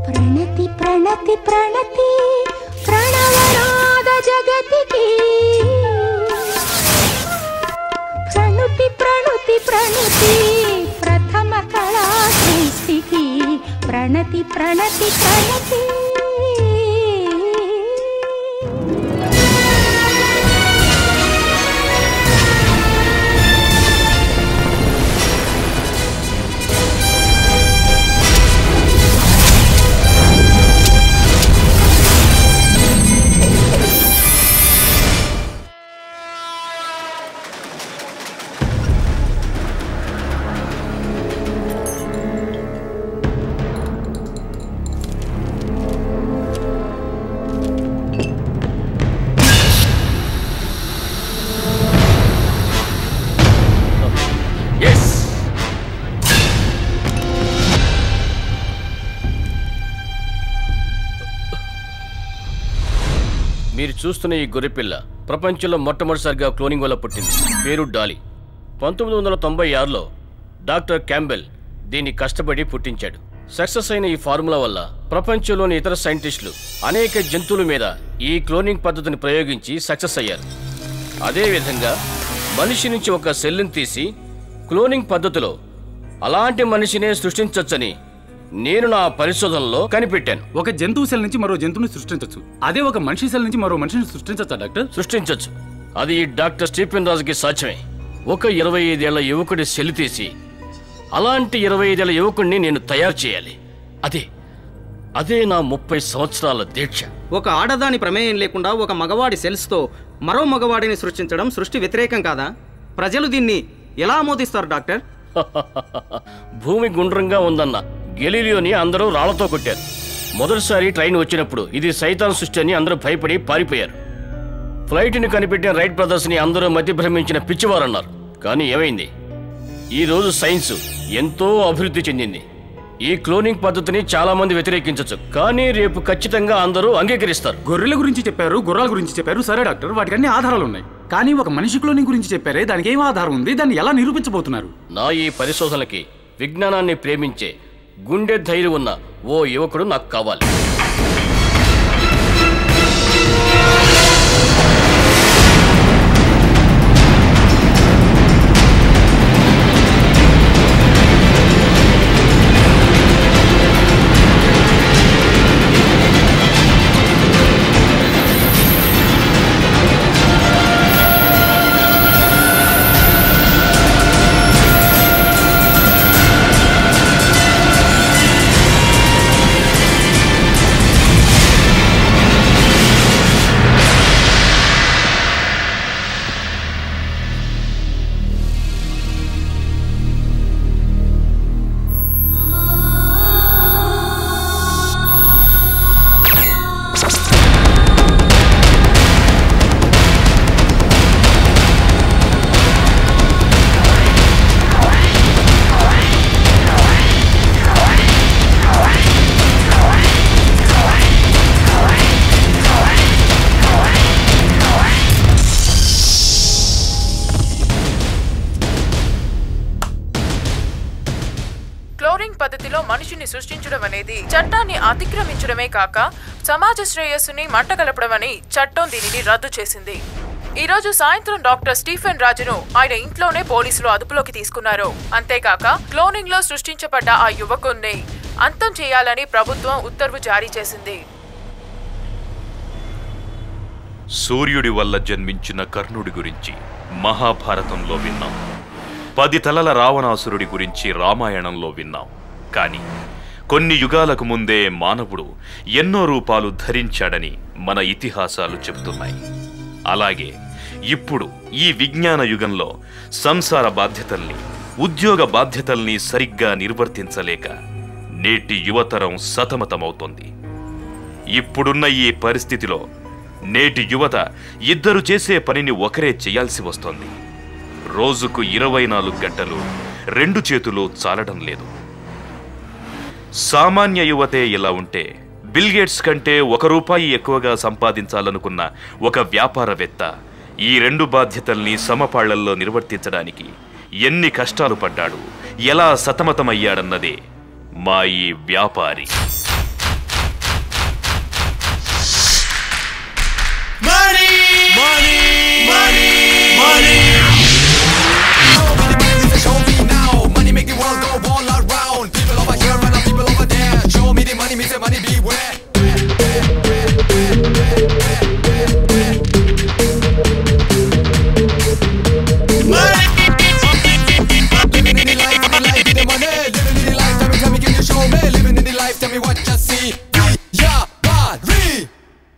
ప్రణతి ప్రణతి ప్రణతి ప్రణవనాద జగతికి ప్రణుతి ప్రణుతి ప్రణుతి ప్రథమ కళా సృష్టికి ప్రణతి ప్రణతి ప్రణతి ఎస్ మీరు చూస్తున్న ఈ గొర్రెపిల్ల ప్రపంచంలో మొట్టమొదటిసారిగా క్లోనింగ్ వల్ల పుట్టింది పేరు డాలీ పంతొమ్మిది వందల తొంభై ఆరులో డాక్టర్ క్యాంబెల్ దీన్ని కష్టపడి పుట్టించాడు సక్సెస్ అయిన ఈ ఫార్ములా వల్ల ప్రపంచంలోని ఇతర సైంటిస్టులు అనేక జంతువుల మీద ఈ క్లోనింగ్ పద్ధతిని ప్రయోగించి సక్సెస్ అయ్యారు అదేవిధంగా మనిషి నుంచి ఒక సెల్లుని తీసి క్లోనింగ్ పద్ధతిలో అలాంటి మనిషినే సృష్టించొచ్చని నేను నా పరిశోధనలో కనిపెట్టాను ఒక జంతువు సెల్ నుంచి మరో జంతువుని సృష్టించవచ్చు అదే ఒక మనిషి సెల్ నుంచి మరో మనిషిని సృష్టించచ్చా డాక్టర్ సృష్టించొచ్చు అది ఈ డాక్టర్ స్టీఫెన్ రాజుకి సాధ్యమే ఒక ఇరవై ఐదేళ్ల యువకుడి సెల్ తీసి అలాంటి ఇరవై ఐదేళ్ల యువకుడిని నేను తయారు చేయాలి అదే అదే నా ముప్పై సంవత్సరాల దీక్ష ఒక ఆడదాని ప్రమేయం లేకుండా ఒక మగవాడి సెల్స్తో మరో మగవాడిని సృష్టించడం సృష్టి వ్యతిరేకం కాదా ప్రజలు దీన్ని ఎలా ఆమోదిస్తారు డాక్టర్ భూమి గుండ్రంగా ఉందన్న గెలీలియోని అందరూ రాళ్లతో కొట్టారు మొదటిసారి ట్రైన్ వచ్చినప్పుడు ఇది సైతాన్ సృష్టి అని అందరూ భయపడి పారిపోయారు ఫ్లైట్ని కనిపెట్టిన రైట్ బ్రదర్స్ని అందరూ మధ్య భ్రమించిన పిచ్చివారన్నారు కానీ ఏమైంది ఈ రోజు సైన్స్ ఎంతో అభివృద్ధి చెందింది ఈ క్లోనింగ్ పద్ధతిని చాలా మంది వ్యతిరేకించవచ్చు కానీ రేపు ఖచ్చితంగా అందరూ అంగీకరిస్తారు గొర్రెల గురించి చెప్పారు గుర్రాల గురించి చెప్పారు సరే డాక్టర్ వాటికి అన్ని ఆధారాలు ఉన్నాయి కానీ ఒక మనిషి క్లోనింగ్ గురించి చెప్పారే దానికి ఏం ఆధారం ఉంది దాన్ని ఎలా నిరూపించబోతున్నారు నా ఈ పరిశోధనకి విజ్ఞానాన్ని ప్రేమించే గుండె ధైర్యం ఉన్న ఓ యువకుడు నాకు కావాలి క్లోరింగ్ పద్ధతిలో మనిషిని సృష్టించడం అనేది చట్టాన్ని అతిక్రమించడమే కాక సమాజ శ్రేయస్సుని మంటగలపడం అని చట్టం దీనిని రద్దు చేసింది ఈ రోజు సాయంత్రం డాక్టర్ స్టీఫెన్ రాజును ఆయన ఇంట్లోనే పోలీసులు అదుపులోకి తీసుకున్నారు అంతేకాక క్లోనింగ్ లో సృష్టించబడ్డ ఆ యువకుణ్ణి అంతం చేయాలని ప్రభుత్వం ఉత్తర్వు జారీ చేసింది సూర్యుడి వల్ల జన్మించిన కర్ణుడి గురించి మహాభారతంలో విన్నాం పది తలల రావణాసురుడి గురించి రామాయణంలో విన్నాం కానీ కొన్ని యుగాలకు ముందే మానవుడు ఎన్నో రూపాలు ధరించాడని మన ఇతిహాసాలు చెబుతున్నాయి అలాగే ఇప్పుడు ఈ విజ్ఞాన యుగంలో సంసార బాధ్యతల్ని ఉద్యోగ బాధ్యతల్ని సరిగ్గా నిర్వర్తించలేక నేటి యువతరం సతమతమవుతోంది ఇప్పుడున్న ఈ పరిస్థితిలో నేటి యువత ఇద్దరు చేసే పనిని ఒకరే చేయాల్సి వస్తోంది రోజుకు ఇరవై నాలుగు గంటలు రెండు చేతులు చాలడం లేదు సామాన్య యువతే ఇలా ఉంటే బిల్ గేట్స్ కంటే ఒక రూపాయి ఎక్కువగా సంపాదించాలనుకున్న ఒక వ్యాపారవేత్త ఈ రెండు బాధ్యతల్ని సమపాళ్లల్లో నిర్వర్తించడానికి ఎన్ని కష్టాలు పడ్డాడు ఎలా సతమతమయ్యాడన్నదే మా ఈ వ్యాపారి life, tell me what you see. Yeah, body.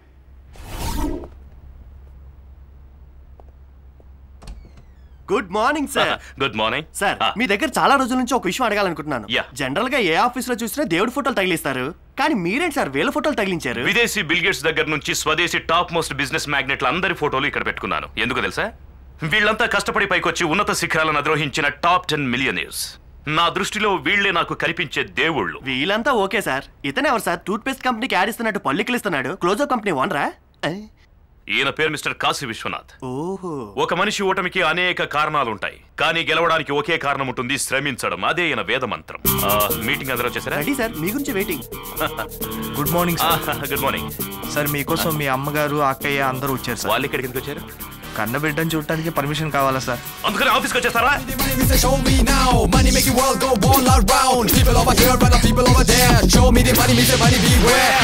Good morning sir good morning sir మీ దగ్గర చాలా రోజుల నుంచి ఒక విషయం అడగాలనుకుంటున్నాను Yeah. జనరల్ గా ఏ ఆఫీస్ లో చూసినా దేవుడి ఫోటోలు తగిలిస్తారు కానీ మీరేంటి సార్ వేల ఫోటోలు తగిలించారు విదేశీ బిల్గేట్స్ దగ్గర నుంచి స్వదేశీ టాప్ మోస్ట్ బిజినెస్ మ్యాగ్నెట్ల అందరి ఫోటోలు ఇక్కడ పెట్టుకున్నాను ఎందుకు తెలుసా వీళ్ళంతా కష్టపడి పైకొచ్చి ఉన్నత శిఖరాలను అధిరోహించిన టాప్ టెన్ మిలియనీర్స్ నా దృష్టిలో వీళ్ళే నాకు కనిపించే దేవుళ్ళు వీళ్ళంతా ఓకే సార్ ఇతనే ఎవరు సార్ టూత్ పేస్ట్ కంపెనీకి యాడ్ ఇస్తున్నట్టు పల్లికలు ఇస్తున్నాడు క్లోజో కంపెనీ ఓనరా ఈయన పేరు మిస్టర్ కాశీ విశ్వనాథ్ ఓహో ఒక మనిషి ఓటమికి అనేక కారణాలు ఉంటాయి కానీ గెలవడానికి ఒకే కారణం ఉంటుంది శ్రమించడం అదే ఈయన వేద మంత్రం ఆ, మీటింగ్ అందరూ వచ్చేసారా రెడీ సార్ మీ గురించి waiting good morning sir good morning sir మీకోసం మీ అమ్మగారు అక్కయ్య అందరూ వచ్చారు సార్ వాళ్ళు ఇక్కడికి ఎందుకు వచ్చారు కన్న బిడ్డను చూడటానికి పర్మిషన్ కావాలా సార్ అందుకని ఆఫీస్కి వచ్చేస్తారా The money, me say, show me now. Money make the world go all around. People over here, brother, people over there. Show me the money, me say, money beware.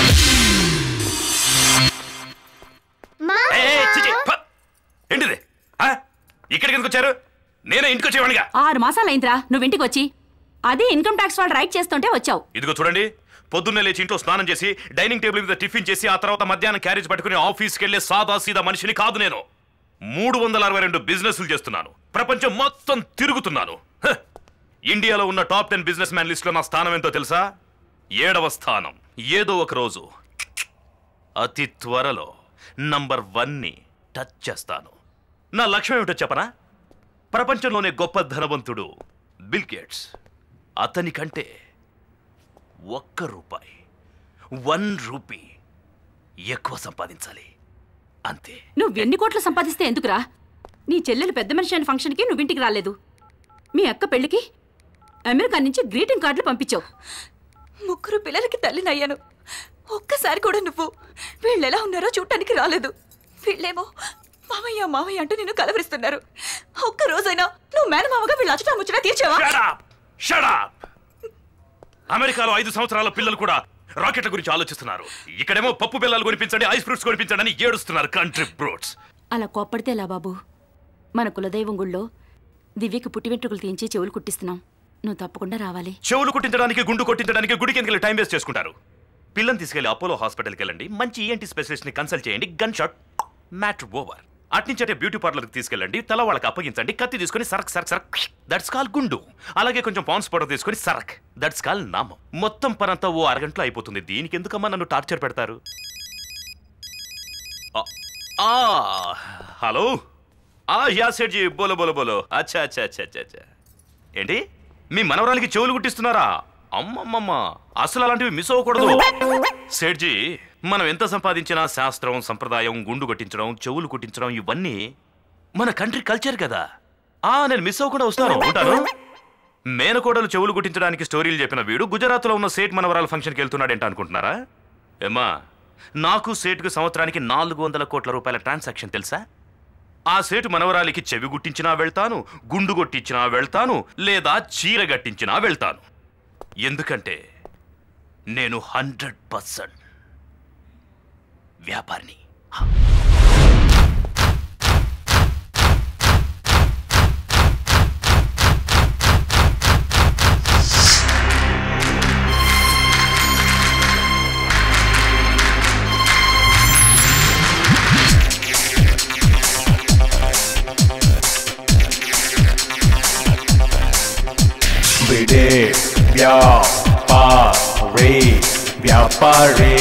ఏ, ఏ, చి, చి, ప. ఏంటిది ఆ? ఇక్కడికి ఎందుకు వచ్చారు నేనే ఇంటికి వచ్చేవాడిగా ఆరు మాసాలైందిరా నువ్వు ఇంటికి వచ్చి అదే ఇన్కమ్ ట్యాక్స్ వాళ్ళు రైట్ చేస్తుంటే వచ్చావు ఇదిగో చూడండి పొద్దున్నే లేచి ఇంట్లో స్నానం చేసి డైనింగ్ టేబుల్ మీద టిఫిన్ చేసి ఆ తర్వాత మధ్యాహ్నం క్యారేజ్ పట్టుకుని ఆఫీస్కి వెళ్ళే సాదా సీదా మనిషిని కాదు నేను మూడు వందల అరవై రెండు బిజినెస్లు చేస్తున్నాను ప్రపంచం మొత్తం తిరుగుతున్నాను హ! ఇండియాలో ఉన్న టాప్ టెన్ బిజినెస్ మ్యాన్ లిస్ట్లో నా స్థానం ఏంటో తెలుసా ఏడవ స్థానం ఏదో ఒక రోజు అతి త్వరలో నంబర్ వన్ని టచ్ చేస్తాను నా లక్ష్యం ఏమిటో చెప్పనా ప్రపంచంలోనే గొప్ప ధనవంతుడు బిల్ గేట్స్ అతని కంటే ఒక్క రూపాయి వన్ రూపీ ఎక్కువ సంపాదించాలి అంతే నువ్వు ఎన్ని కోట్లు సంపాదిస్తే ఎందుకురా నీ చెల్లెలు పెద్ద మనిషి అయిన ఫంక్షన్కి నువ్వు ఇంటికి రాలేదు మీ అక్క పెళ్లికి అమెరికా నుంచి గ్రీటింగ్ కార్డులు పంపించావు ముగ్గురు పిల్లలకి తల్లినయ్యాను ఒక్కసారి కూడా నువ్వు వీళ్ళు ఎలా ఉన్నారో చూడటానికి రాలేదు వీళ్ళేమో మామయ్య మామయ్య అంటూ నిన్ను కలవరిస్తున్నారు ఒక్క రోజైనా నువ్వు మేనమామగా వీళ్ళు అచ్చటా ముచ్చటా తీర్చావా Shut up! Shut up! అమెరికాలో ఐదు సంవత్సరాల పిల్లలు కూడా రాకెట్ల గురించి ఆలోచిస్తున్నారు ఇక్కడేమో పప్పు బిల్లలు కొనిపించండి ఐస్ ఫ్రూట్స్ కొనిపించండి అని ఏడుస్తున్నారు కంట్రీ బ్రోడ్స్ అలా కోప్పడితే ఎలా బాబు మన కులదైవం గుళ్ళో దివ్యకి పుట్టి వెంట్రుకలు తీయించి చెవులు కుట్టిస్తున్నాం నువ్వు తప్పకుండా రావాలి చెవులు కుట్టించడానికి గుండు కొట్టించడానికి గుడికి ఎందుకు టైం వేస్ట్ చేసుకుంటారు పిల్లని తీసుకెళ్లి అపోలో హాస్పిటల్కి వెళ్ళండి మంచి ఈఎన్టీ స్పెషలిస్ట్ ని కన్సల్ట్ చేయండి గన్ షాట్ మ్యాటర్ ఓవర్ అట్నుంచటే బ్యూటీ పార్లర్కి తీసుకెళ్ళండి తల వాళ్ళకి అప్పగించండి కత్తి తీసుకొని సరక్ సరక్ సరక్ దట్స్ కాల్ గుండు అలాగే కొంచెం పాన్స్ పౌడర్ తీసుకొని సరక్ దట్స్ కాల్ నామం మొత్తం పనంతా ఓ అరగంటలో అయిపోతుంది దీనికి ఎందుకమ్మా నన్ను టార్చర్ పెడతారు ఆ, ఆ, హలో ఆ యా సెట్జీ బోలో బోలో బోలో అచ్చా అచ్చా అచ్చా అచ్చా అచ్చా ఏంటి మీ మనవరాలికి చెవులు కుట్టిస్తున్నారా అమ్మమ్మమ్మ అసలు అలాంటివి మిస్ అవ్వకూడదు సేట్జీ మనం ఎంత సంపాదించినా శాస్త్రం సంప్రదాయం గుండు కొట్టించడం చెవులు కుట్టించడం ఇవన్నీ మన కంట్రీ కల్చర్ కదా ఆ నేను మిస్ అవ్వకుండా వస్తాను ఉంటాను మేనకోడలు చెవులు కుట్టించడానికి స్టోరీలు చెప్పిన వీడు గుజరాత్లో ఉన్న సేట్ మనవరాల ఫంక్షన్కి వెళ్తున్నాడేంట అనుకుంటున్నారా ఏమ్మా నాకు సేటుకు సంవత్సరానికి నాలుగు వందల కోట్ల రూపాయల ట్రాన్సాక్షన్ తెలుసా ఆ సేటు మనవరాలికి చెవి గుట్టించినా వెళ్తాను గుండు కొట్టించినా వెళ్తాను లేదా చీర గట్టించినా వెళ్తాను ఎందుకంటే నేను హండ్రెడ్ పర్సెంట్ వ్యాపారిని బిడే వ్యాపారి వ్యాపారి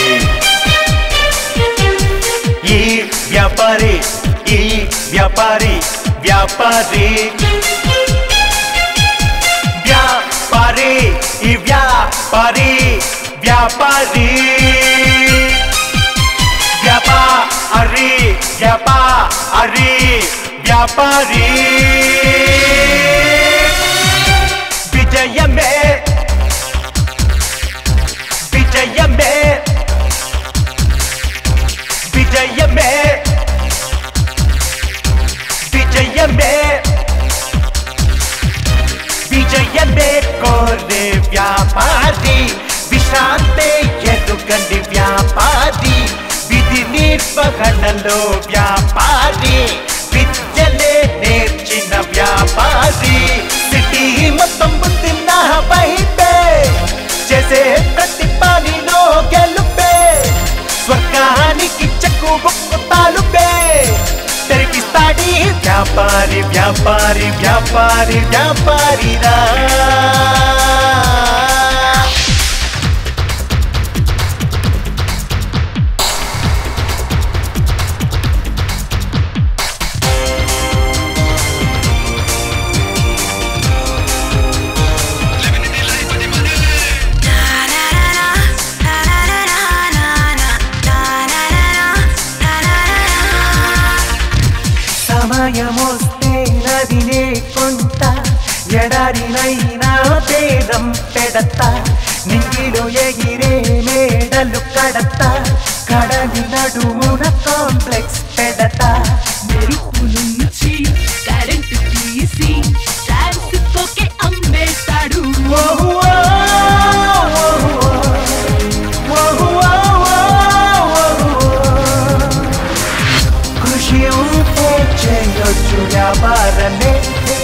ఈ వ్యాపారి ఈ వ్యాపారి వ్యాపారి వ్యాపారి ఈ వ్యాపారి వ్యాపారి వ్యాపారి వ్యాపారి వ్యాపారి విజయమే విజయమే విజయమే విజయమే విజయమే కోరే వ్యాపారి విశ్రాంతే ఎదుగండి వ్యాపారి విధి నిర్వహణలో వ్యాపారి విద్యలే నేర్చిన వ్యాపారి సిటీ మొత్తం బుద్ధిన్న వైపే చేసే ప్రతి పని వ్యాపారి వ్యాపారి వ్యాపారిరా సమయమొస్తే నదినే కొంట ఎడారినైనా పేదం పెడత నింగిలో ఎగిరే మేడలు కడత కడలి నడుమున కాంప్లెక్స్ పెడత మెరుపు నుంచి కరెంటు తీసి ట్రాన్స్కోకే అమ్మేస్తాడు కృషి ఉంటే చేయొచ్చు వ్యాపారమే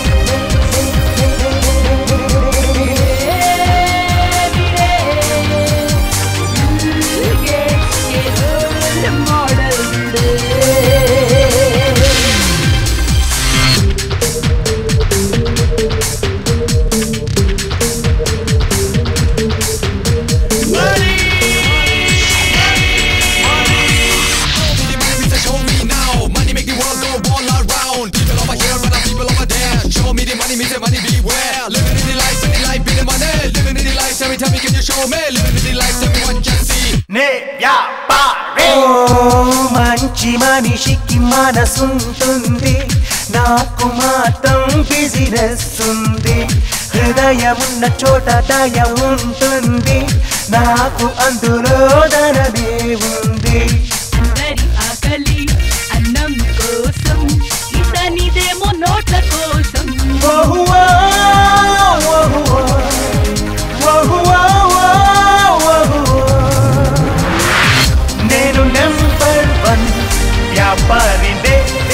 Show me now, money make the world go all around. People over here and the people over there. Show me the money, me say money beware. Living in the life, in the life, be the money. Living in the life, every time you can you show me. Living in the life, everyone can see. నే వ్యాపారే ఓ మంచి మనిషికి మనసుంటుంది నాకు మాత్రం business ఉంది హృదయమున్న చోట దయ ఉంటుంది నాకు అందులో ధనమే ఉంది అందరి ఆకలి అన్నం కోసం ఇతనిదేమో నోట్ల కోసం ఓహువా, ఓహువా, ఓహువా, ఓహువా. నేను నెంబర్ వన్ వ్యాపారినే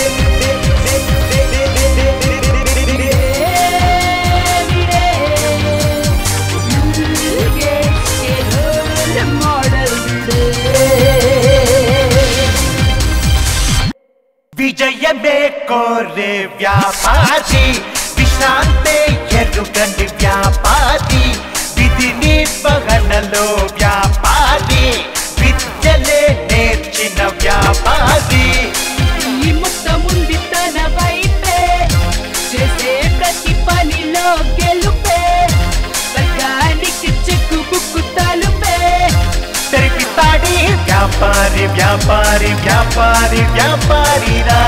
విజయమే కోరే వ్యాపారి విశ్రాంతే ఎరుగని వ్యాపారి విధి నిర్వహణలో వ్యాపారి విద్యలే నేర్చిన వ్యాపారి ఈ మొత్తం ఉంది తన వైపే చేసే ప్రతి పనిలో గెలుపే స్వర్గానికి చెక్కు బుక్కు తలుపే తెరిపితాడి వ్యాపారి వ్యాపారి వ్యాపారి వ్యాపారిరా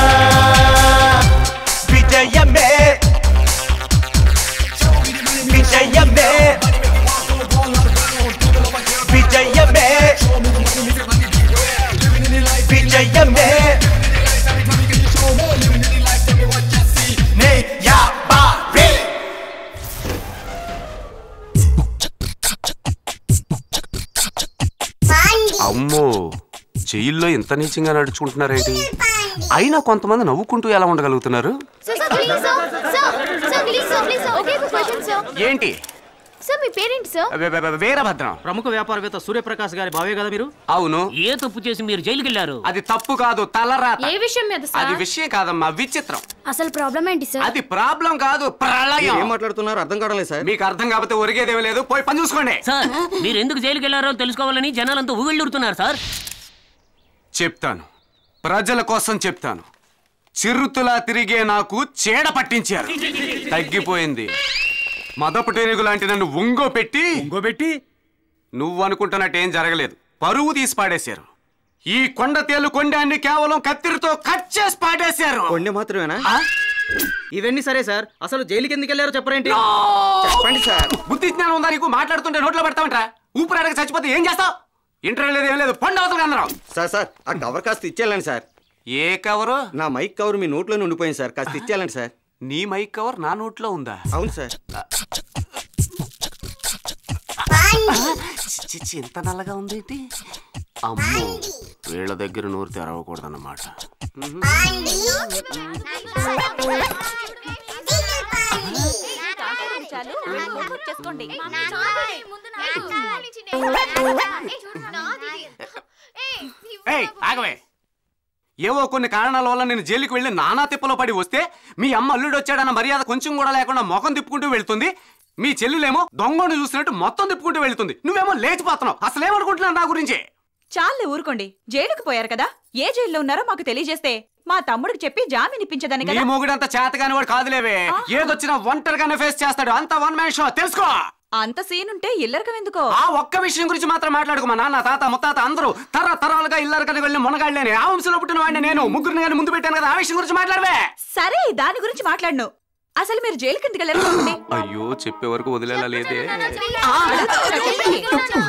విజయమే విజయమే విజయమే విజయమే నే వ్యాపారి అమ్మో జైల్లో ఇంత నీచంగా నడుచుకుంటున్నారేంటి అయినా కొంతమంది నవ్వుకుంటూ ఎలా ఉండగలుగుతున్నారు ఏంటి సార్ మీ పేరెంట్ సార్ వే- వే- వే- వీరభద్రం ప్రముఖ వ్యాపారవేత్త సూర్యప్రకాష్ గారి బావే కదా మీరు అవును ఏ తప్పు చేసి మీరు జైలుకి వెళ్ళారు అది తప్పు కాదు తలరాత ఏ విషయం మీద అది సార్ విషయం కాదమ్మా విచిత్రం అసలు ప్రాబ్లం ఏంటి సార్ అది ప్రాబ్లం కాదు ప్రళయం ఏం మాట్లాడుతున్నారు అర్థం కావడం లేదు సార్ మీకు అర్థం కాకపోతే ఒరిగేదేమీ లేదు పోయి పని చూసుకోండి సార్ మీరు ఎందుకు జైలుకి వెళ్ళారో తెలుసుకోవాలని జనాలంతా ఊళ్ళుడుతున్నారు సార్ చెప్తాను ప్రజల కోసం చెప్తాను చిరుతులా తిరిగే నాకు చీడ పట్టించారు తగ్గిపోయింది మదపు టేనుగు లాంటి నన్ను ఒంగో పెట్టి ఒంగో పెట్టి నువ్వు అనుకుంటున్నట్టు ఏం జరగలేదు పరువు తీసి పాడేశారు ఈ కొండ తేలు కొండాన్ని కేవలం కత్తిరితో కట్ చేసి పాడేశారు కొండ మాత్రమేనా ఇవన్నీ సరే సార్ అసలు జైలుకి ఎందుకు వెళ్ళారో చెప్పరేంటి చెప్పండి సార్ బుద్ధి జ్ఞానం ఉందా నీకు మాట్లాడుతుంటే నోట్లో పెడతామంటరా ఊపిరాడక చచ్చిపోతే ఏం చేస్తావు ఇంటర్వ్యూ లేదు ఏం లేదు పండు అవతలకి అందరం సార్ సార్ ఆ కవర్ కాస్త ఇచ్చేయాలండి సార్ ఏ కవరు నా మైక్ కవర్ మీ నోట్లో ఉండిపోయింది సార్ కాస్త ఇచ్చేయాలండి సార్ నీ మైక్ కవర్ నా నోట్లో ఉందా అవును సార్ చి, చి, చి, ఇంత నల్లగా ఉందేంటి అమ్మో వీళ్ళ దగ్గర నోరు తెరవకూడదన్నమాట ఏయ్ ఆగవే ఏవో కొన్ని కారణాల వల్ల నేను జైలుకి వెళ్ళి నానా తిప్పలో పడి వస్తే మీ అమ్మ అల్లుడు వచ్చాడన్న మర్యాద కొంచెం కూడా లేకుండా ముఖం తిప్పుకుంటూ వెళ్తుంది మీ చెల్లెలేమో దొంగను చూసినట్టు మొత్తం తిప్పుకుంటూ వెళ్తుంది నువ్వేమో లేచిపోతున్నావు అసలేమనుకుంటున్నావు నా గురించి చాలే ఊరుకోండి జైలుకు పోయారు కదా ఏ జైల్లో ఉన్నారో మాకు తెలియజేస్తే మా తమ్ముడికి చెప్పి జామీన్ ఇప్పించదని నీ కదా మొగుడంత చేతగాని వాడు కాదులేవే ఏదొచ్చినా ఒంటరిగానే ఫేస్ చేస్తాడు అంత వన్ మ్యాన్ షో తెలుసుకో అంత సీన్ ఉంటే ఇల్లరకం ఎందుకో ఆ ఒక్క విషయం గురించి మాత్రం మాట్లాడుకో మా నాన్న తాత ముత్తాత అందరూ తర తరాలుగా ఇల్లరకని వెళ్ళి మునగాళ్ళని ఆ వంశంలో పుట్టిన వాడిని నేను ముగ్గురిని కానీ ముందు పెట్టాను కదా ఆ విషయం గురించి మాట్లాడవే సరే దాని గురించి మాట్లాడను అసలు మీరు జైలు కిందకి వెళ్ళారు చెప్పండి. అయ్యో చెప్పే వరకు వదిలేలా లేదే ఆ, అడుగుతున్నా, చెప్పండి.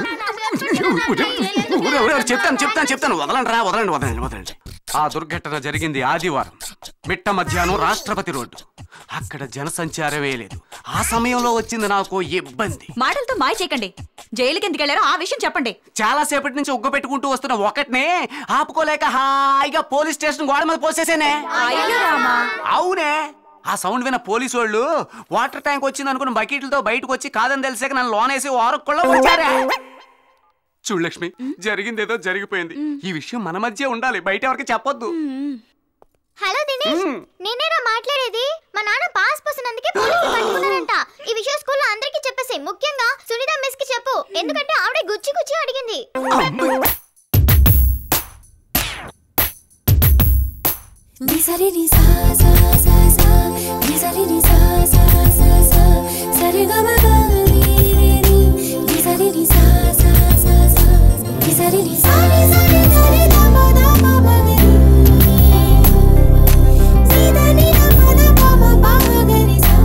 ఊరెవరెవరు చెప్తాను చెప్తాను చెప్తాను వదలండి రా వదలండి వదలండి వదలండి ఆ దుర్ఘటన జరిగింది ఆదివారం మిట్ట మధ్యాహ్నం రాష్ట్రపతి రోడ్డు అక్కడ జనసంచారమే లేదు ఆ సమయంలో వచ్చింది నాకు ఇబ్బంది మాటలతో మాయ చేయకండి జైలుకి ఎందుకు వెళ్ళారో ఆ విషయం చెప్పండి చాలా సేపటి నుంచి ఉగ్గ పెట్టుకుంటూ వస్తున్న ఒకటినే ఆపుకోలేక హాయిగా పోలీస్ స్టేషన్ గోడ మీద పోసేసేనే అయ్యో రామా అవునే ఆ సౌండ్ విన్న పోలీసు వాళ్ళు వాటర్ ట్యాంక్ వచ్చింది అనుకుని బకెట్లతో బయటకు వచ్చి కాదని తెలిసాక నన్ను లోనేసి వారకుళ్ళ వచ్చారా చూడు లక్ష్మి జరిగింది ఏదో జరిగిపోయింది ఈ విషయం మన మధ్య ఉండాలి బయట ఎవరికి చెప్పొద్దు హలో దినేష్ మ్మ్. నేనేరా మాట్లాడేది మా నాన్న పాస్ పోసినందుకే పోలీసులు పట్టుకున్నారంట ఈ విషయం స్కూల్లో అందరికీ చెప్పేసి ముఖ్యంగా సునీత మిస్ కి చెప్పు ఎందుకంటే ఆవిడ గుచ్చి గుచ్చి అడిగింది నిసరి ని సా సా సా సా నిసరి ని సా సా సా సా సరి గ మ గ రి రి రి నిసరి ని సా సా సా సా నిసరి ని సా ని సా ని సా ని ద మ ద మ మ గ రి సి ద ని ద మ ద ప మ ప మ గ రి సా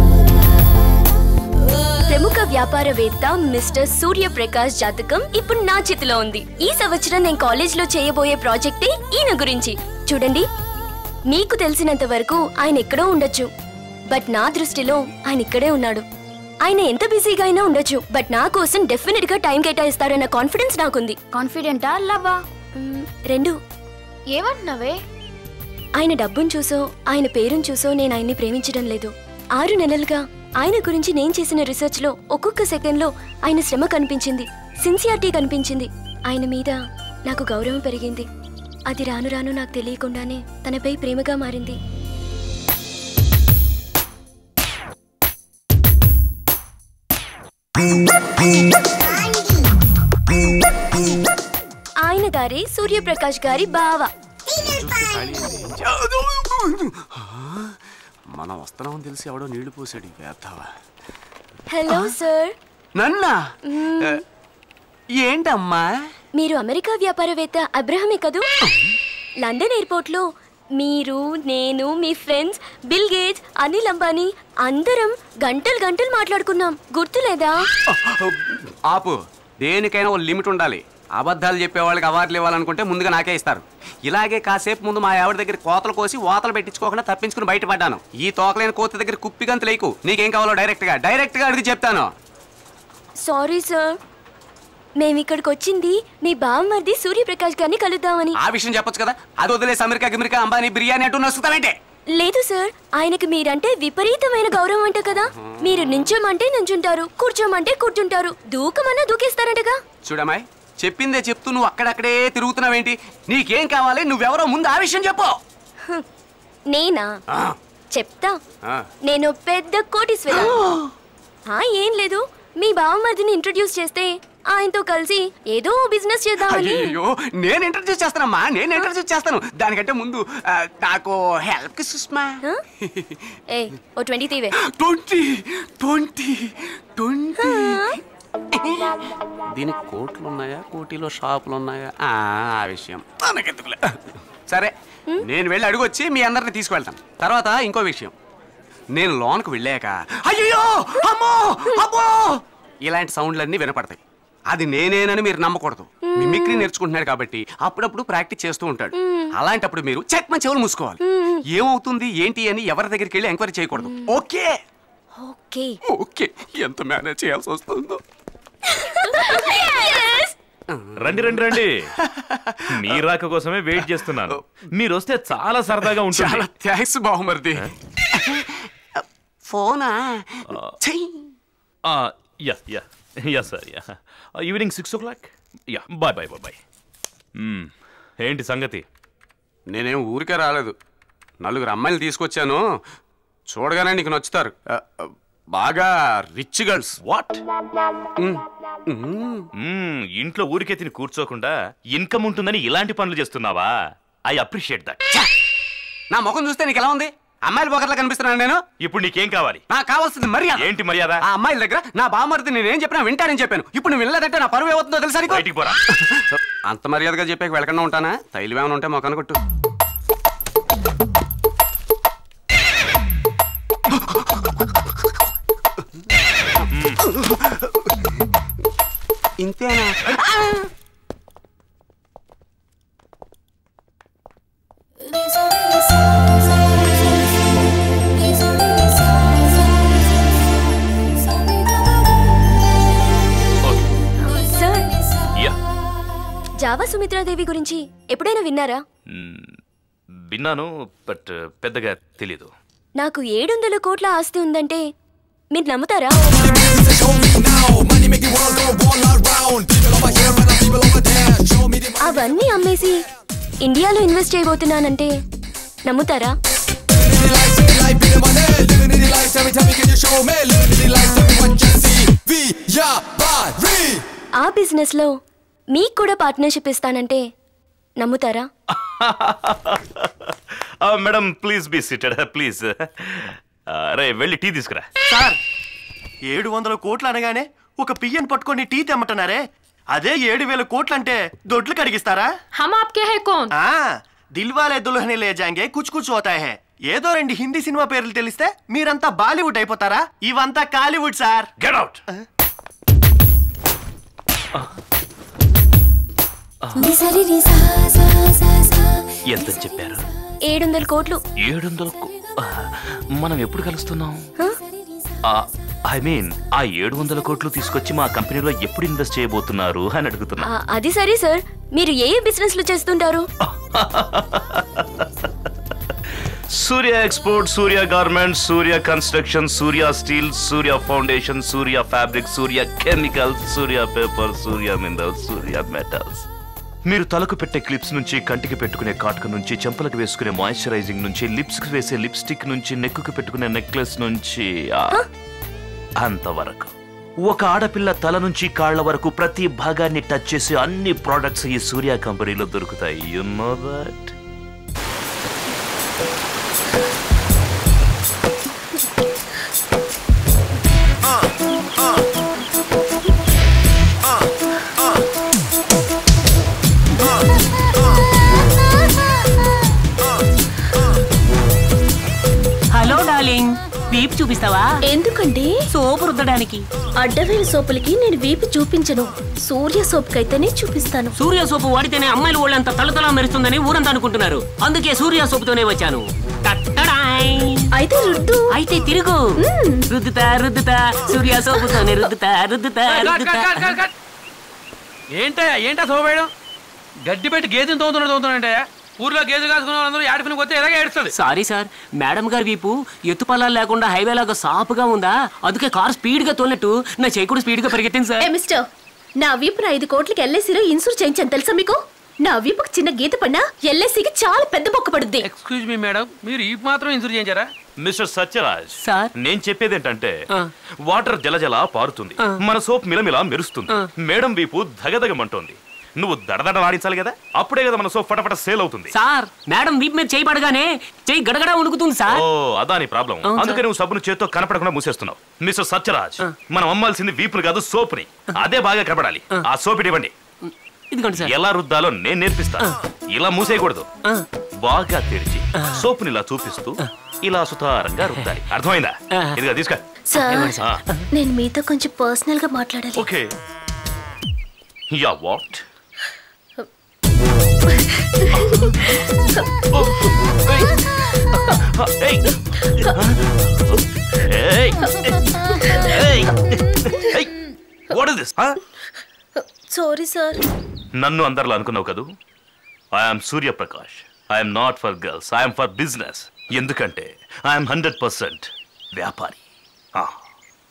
ప్రముఖ వ్యాపారవేత్త మిస్టర్ సూర్యప్రకాష్ జాతకం ఇప్పుడు నా చేతిలో ఉంది ఈ సంవత్సరం నేను కాలేజ్ లో చేయబోయే ప్రాజెక్టే ఈయన గురించి చూడండి మీకు తెలిసినంత వరకు ఆయన ఎక్కడో ఉండొచ్చు బట్ నా దృష్టిలో ఆయన ఇక్కడే ఉన్నాడు ఆయన ఎంత బిజీగా అయినా ఉండొచ్చు బట్ నా కోసం డెఫినెట్ గా టైం కేటాయిస్తారన్న కాన్ఫిడెన్స్ నాకుంది కాన్ఫిడెంటా లవ్వా రెండు ఏమంటున్నావే ఆయన డబ్బును చూసో ఆయన పేరును చూసో నేను ఆయన్ని ప్రేమించడం లేదు ఆరు నెలలుగా ఆయన గురించి నేను చేసిన రీసెర్చ్ లో ఒక్కొక్క సెకండ్ లో ఆయన శ్రమ కనిపించింది సిన్సియారిటీ కనిపించింది ఆయన మీద నాకు గౌరవం పెరిగింది అది రాను రాను నాకు తెలియకుండానే తనపై ప్రేమగా మారింది ఆయన గారి సూర్యప్రకాష్ గారి బావ మనం వస్తున్నామని తెలిసి ఎవడో నీళ్లు పోసాడు ఈ వేద్దావా హలో సార్ నన్నా ఏ, ఏంటమ్మా మీరు అమెరికా వ్యాపారవేత్త అబ్రహమే కదూ లండన్ ఎయిర్పోర్ట్ లో మీరు నేను మీ friends Bill Gates Anil Ambani అందరం గంటలు గంటలు మాట్లాడుకున్నాం గుర్తులేదా ఆపు దేనికైనా ఓ లిమిట్ ఉండాలి అబద్ధాలు చెప్పే వాళ్ళకి అవార్డులు ఇవ్వాలనుకుంటే ముందుగా నాకే ఇస్తారు ఇలాగే కాసేపు ముందు మా ఆవిడ దగ్గర కోతలు కోసి ఓతలు పెట్టించుకోకుండా తప్పించుకుని బయటపడ్డాను ఈ తోకలేని కోత దగ్గర కుప్పిగంత లేకు నీకేం కావాలో డైరెక్ట్ గా డైరెక్ట్ గా అడిగి చెప్తాను సారీ సార్ మేము ఇక్కడికి వచ్చింది మీ బావమరిది సూర్యప్రకాష్ గారిని కలుద్దామని ఆ విషయం చెప్పొచ్చు కదా అది వదిలేసి అమెరికా గిమెరికా అంబానీ బిర్యానీ అంటూ నచ్చుతావేంటే లేదు సార్ ఆయనకి మీరంటే విపరీతమైన గౌరవం అంట కదా మీరు నించోమంటే నుంచుంటారు కూర్చోమంటే కూర్చుంటారు దూకమన్నా దూకేస్తారంటగా చూడమ్మాయి చెప్పిందే చెప్తూ నువ్వు అక్కడక్కడే తిరుగుతున్నావేంటి నీకేం కావాలి నువ్వెవరో ముందు ఆ విషయం చెప్పు నేనా ఆ, చెప్తా ఆ. నేను పెద్ద కోటీశ్వర ఆ, ఏం లేదు మీ బావమరిదిని ఇంట్రొడ్యూస్ చేస్తే ఆయనతో కలిసి ఏదో బిజినెస్ చేద్దామని అయ్యో నేను ఇంట్రడ్యూస్ చేస్తానమ్మా నేను ఇంట్రడ్యూస్ చేస్తాను దానికంటే ముందు ఆ, నాకు హెల్ప్ కి సుష్మా ఏ ఓ ట్వంటీ తీవే ట్వంటీ ట్వంటీ ట్వంటీ దీనికి కోట్లు ఉన్నాయా కోటిలో షాపులు ఉన్నాయా ఆ ఆ విషయం మనకెందుకులే సరే నేను వెళ్ళి అడుగొచ్చి మీ అందరిని తీసుకువెళ్తాను తర్వాత ఇంకో విషయం నేను లోన్కు వెళ్ళాక అయ్యో అమ్మో అమ్మో ఇలాంటి సౌండ్లన్నీ వినపడతాయి అది నేనేనని మీరు నమ్మకూడదు మిమిక్రీ నేర్చుకుంటున్నాడు కాబట్టి అప్పుడప్పుడు ప్రాక్టీస్ చేస్తూ ఉంటాడు అలాంటప్పుడు మీరు చెక్ మన చెవులు మూసుకోవాలి ఏమవుతుంది ఏంటి అని ఎవరి దగ్గరికి వెళ్ళి ఎంక్వైరీ చేయకూడదు ఓకే ఓకే ఓకే ఎంత మేనేజ్ చేయాల్సి వస్తుందో రండి రండి రండి మీ రాక కోసమే వెయిట్ చేస్తున్నాను మీరు వస్తే చాలా సరదాగా ఉంటుంది చాలా థ్యాంక్స్ బాహుమరిది ఫోనా yeah yeah yeah sir yeah evening six o'clock yeah bye bye bye bye ఏంటి సంగతి నేనేం ఊరికే రాలేదు నలుగురు అమ్మాయిలు తీసుకొచ్చాను చూడగానే నీకు నచ్చుతారు ఆ, ఆ, బాగా రిచ్ గర్ల్స్ వాట్ ఇంట్లో ఊరికే తిని కూర్చోకుండా ఇన్కమ్ ఉంటుందని ఇలాంటి పనులు చేస్తున్నావా ఐ అప్రిషియేట్ దట్ నా ముఖం చూస్తే నీకు ఎలా ఉంది అమ్మాయిల పొగర్లా కనిపిస్తున్నాను నేను ఇప్పుడు నీకేం కావాలి నాకు కావాల్సింది మర్యాద ఏంటి మర్యాద ఆ అమ్మాయిల దగ్గర నా బామర్ది నేనేం చెప్పినా వింటానని చెప్పాను ఇప్పుడు నువ్వు వినలేదంటే నా పరువు ఏమవుతుందో తెలుసా నీకు బయటికి పోరా అంత మర్యాదగా చెప్పాక వెళ్ళకుండా ఉంటానా తైలు ఏమైనా ఉంటే మొక్కను కొట్టు ఇంతేనా సార్ యా జావా సుమిత్రాదేవి గురించి ఎప్పుడైనా విన్నారా విన్నాను బట్ పెద్దగా తెలీదు నాకు ఏడు వందల కోట్ల ఆస్తి ఉందంటే మీరు నమ్ముతారా అవన్నీ అమ్మేసి ఇండియాలో ఇన్వెస్ట్ చేయబోతున్నానంటే నమ్ముతారా ఆ బిజినెస్ లో మీకు కూడా పార్ట్నర్షిప్ ఇస్తానంటే నమ్ముతారా madam please be seated please రే వెళ్ళి టీ తీసుకురా సార్ ఏడు వందల కోట్లు అనగానే ఒక పియ్యని పట్టుకొని టీ తెమ్మటన్నారే అదే ఏడు వేల కోట్లు అంటే దొడ్లు కడిగిస్తారా हम आपके हैं कौन ఆ దిల్వాలే దుల్హని లే జాంగే కుచ్ కుచ్ హోతా హే ఏదో రెండు హిందీ సినిమా పేర్లు తెలిస్తే మీరంతా బాలీవుడ్ అయిపోతారా ఇవంతా కాలీవుడ్ సార్ గెట్ అవుట్ నిసరి ని సా సా సా సా ఎంత చెప్పారు ఏడు వందల కోట్లు ఏడు వందలకు మనం ఎప్పుడు కలుస్తున్నాం ఐ మీన్ ఆ ఏడు వందల కోట్లు తీసుకొచ్చి మా కంపెనీలో ఎప్పుడు ఇన్వెస్ట్ చేయబోతున్నారు అని అడుగుతున్నా ఆ, అది సరే సార్ మీరు ఏ ఏ బిజినెస్ లో చేస్తుంటారు Surya export Surya garments Surya construction Surya steel Surya foundation Surya fabric Surya chemicals Surya paper Surya minerals Surya metals మీరు తలకు పెట్టే క్లిప్స్ నుంచి కంటికి పెట్టుకునే కాటుక నుంచి చెంపలకు వేసుకునే మాయిశ్చరైజింగ్ నుంచి లిప్స్ కి వేసే లిప్స్టిక్ నుంచి నెక్కుకి పెట్టుకునే నెక్లెస్ నుంచి ఆ, అంతవరకు ఒక ఆడపిల్ల తల నుంచి కాళ్ల వరకు ప్రతి భాగాన్ని టచ్ చేసే అన్ని ప్రోడక్ట్స్ ఈ సూర్య కంపెనీలో దొరుకుతాయి you know that hello darling వీపు చూపిస్తావా ఎందుకండి సోపు రుద్దడానికి అడ్డవేలు సోపులకి నేను వీపు చూపించను సూర్య సోపుకైతేనే చూపిస్తాను సూర్య సోపు వాడితేనే అమ్మాయిలు ఒళ్ళంత తలతలా మెరుస్తుందని ఊరంతా అనుకుంటున్నారు అందుకే సూర్య సోపుతోనే వచ్చాను టట్టడాయ్. అయితే రుద్దు అయితే తిరుగు రుద్దుతా రుద్దుతా సూర్య సోపుతోనే రుద్దుతా రుద్దుతా రుద్దుతా ఏంటయ్యా ఏంటా సోపేయడం గడ్డి పెట్టి గేదెని తోముతున్నా తోముతున్నాంటయ్యా ఊర్లో గేదె కాసుకున్న వాళ్ళందరూ ఏడిపిన కొత్త ఎలాగే ఏడుస్తుంది సారీ సార్ మేడం గారి వీపు ఎత్తుపల్లాలు లేకుండా హైవే లాగా సాపుగా ఉందా అందుకే కార్ స్పీడ్ గా తోలినట్టు నా చేయి కూడా స్పీడ్ గా పరిగెత్తింది సార్ ఏ మిస్టర్ నా వీపున ఐదు కోట్లకి ఎల్ఐసిలో ఇన్సూర్ చేయించాను తెలుసా మీకు నా వీపుకి చిన్న గీత పడినా ఎల్ఐసికి చాలా పెద్ద బొక్క పడుద్ది ఎక్స్క్యూజ్ మీ మేడం మీరు ఈ మాత్రం ఇన్సూర్ చేయించారా మిస్టర్ సత్యరాజ్ సార్ నేను చెప్పేది ఏంటంటే వాటర్ జలజల పారుతుంది మన సోప్ మిలమిలా మెరుస్తుంది మేడం వీపు ధగధగమంటోంది నువ్వు దడదడ ఆడించాలి కదా అప్పుడే కదా మన సోప్ ఫటఫట సేల్ అవుతుంది సార్ మేడం వీపు మీద చేయి పడగానే చేయి గడగడ ఉణుకుతుంది సార్ ఓ అదా నీ ప్రాబ్లం అవును, అందుకే సార్. నువ్వు సబ్బును చేత్తో కనపడకుండా మూసేస్తున్నావు మిస్టర్ సత్యరాజ్ మనం అమ్మాల్సింది వీపుని కాదు సోపుని అదే బాగా కనపడాలి ఆ సోప్ ఇటు ఇవ్వండి ఇదిగోండి సార్ ఎలా రుద్దాలో నేను నేర్పిస్తా ఇలా మూసేయకూడదు బాగా తెరిచి సోపుని ఇలా చూపిస్తూ ఇలా సుతారంగా రుద్దాలి అర్థమైందా ఇదిగా తీసుకో సార్ ఆ, నేను మీతో కొంచెం పర్సనల్ గా మాట్లాడాలి okay yeah what what is this sorry sir నన్ను అందరిలో అనుకున్నావు కదూ I'm Suryaprakash I'm not for girls I'm for business ఎందుకంటే ఐఎమ్ హండ్రెడ్ పర్సెంట్ వ్యాపారి ఆ.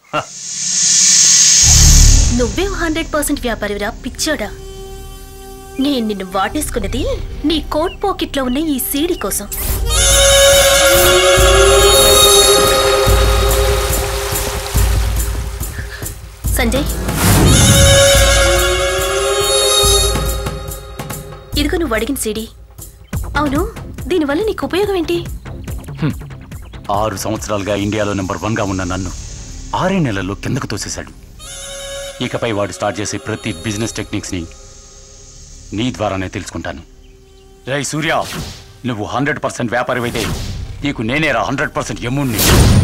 నువ్వే హండ్రెడ్ పర్సెంట్ వ్యాపారివిరా పిచ్చోడా నేను నిన్ను వాటేసుకున్నది నీ కోట్ పాకెట్లో ఉన్న ఈ సీడీ కోసం సంజయ్ ఇదిగో నువ్వు అడిగిన సీడీ అవును దీనివల్ల నీకు ఉపయోగం ఏంటి ఆరు సంవత్సరాలుగా ఇండియాలో నెంబర్ వన్గా ఉన్న నన్ను ఆరే నెలల్లో కిందకు తోసేశాడు ఇకపై వాడు స్టార్ట్ చేసే ప్రతి బిజినెస్ టెక్నిక్స్ని నీ ద్వారానే తెలుసుకుంటాను రే సూర్య నువ్వు హండ్రెడ్ పర్సెంట్ వ్యాపారమైతే నీకు నేనేరా హండ్రెడ్ పర్సెంట్ ఎమ్ముణ్ణి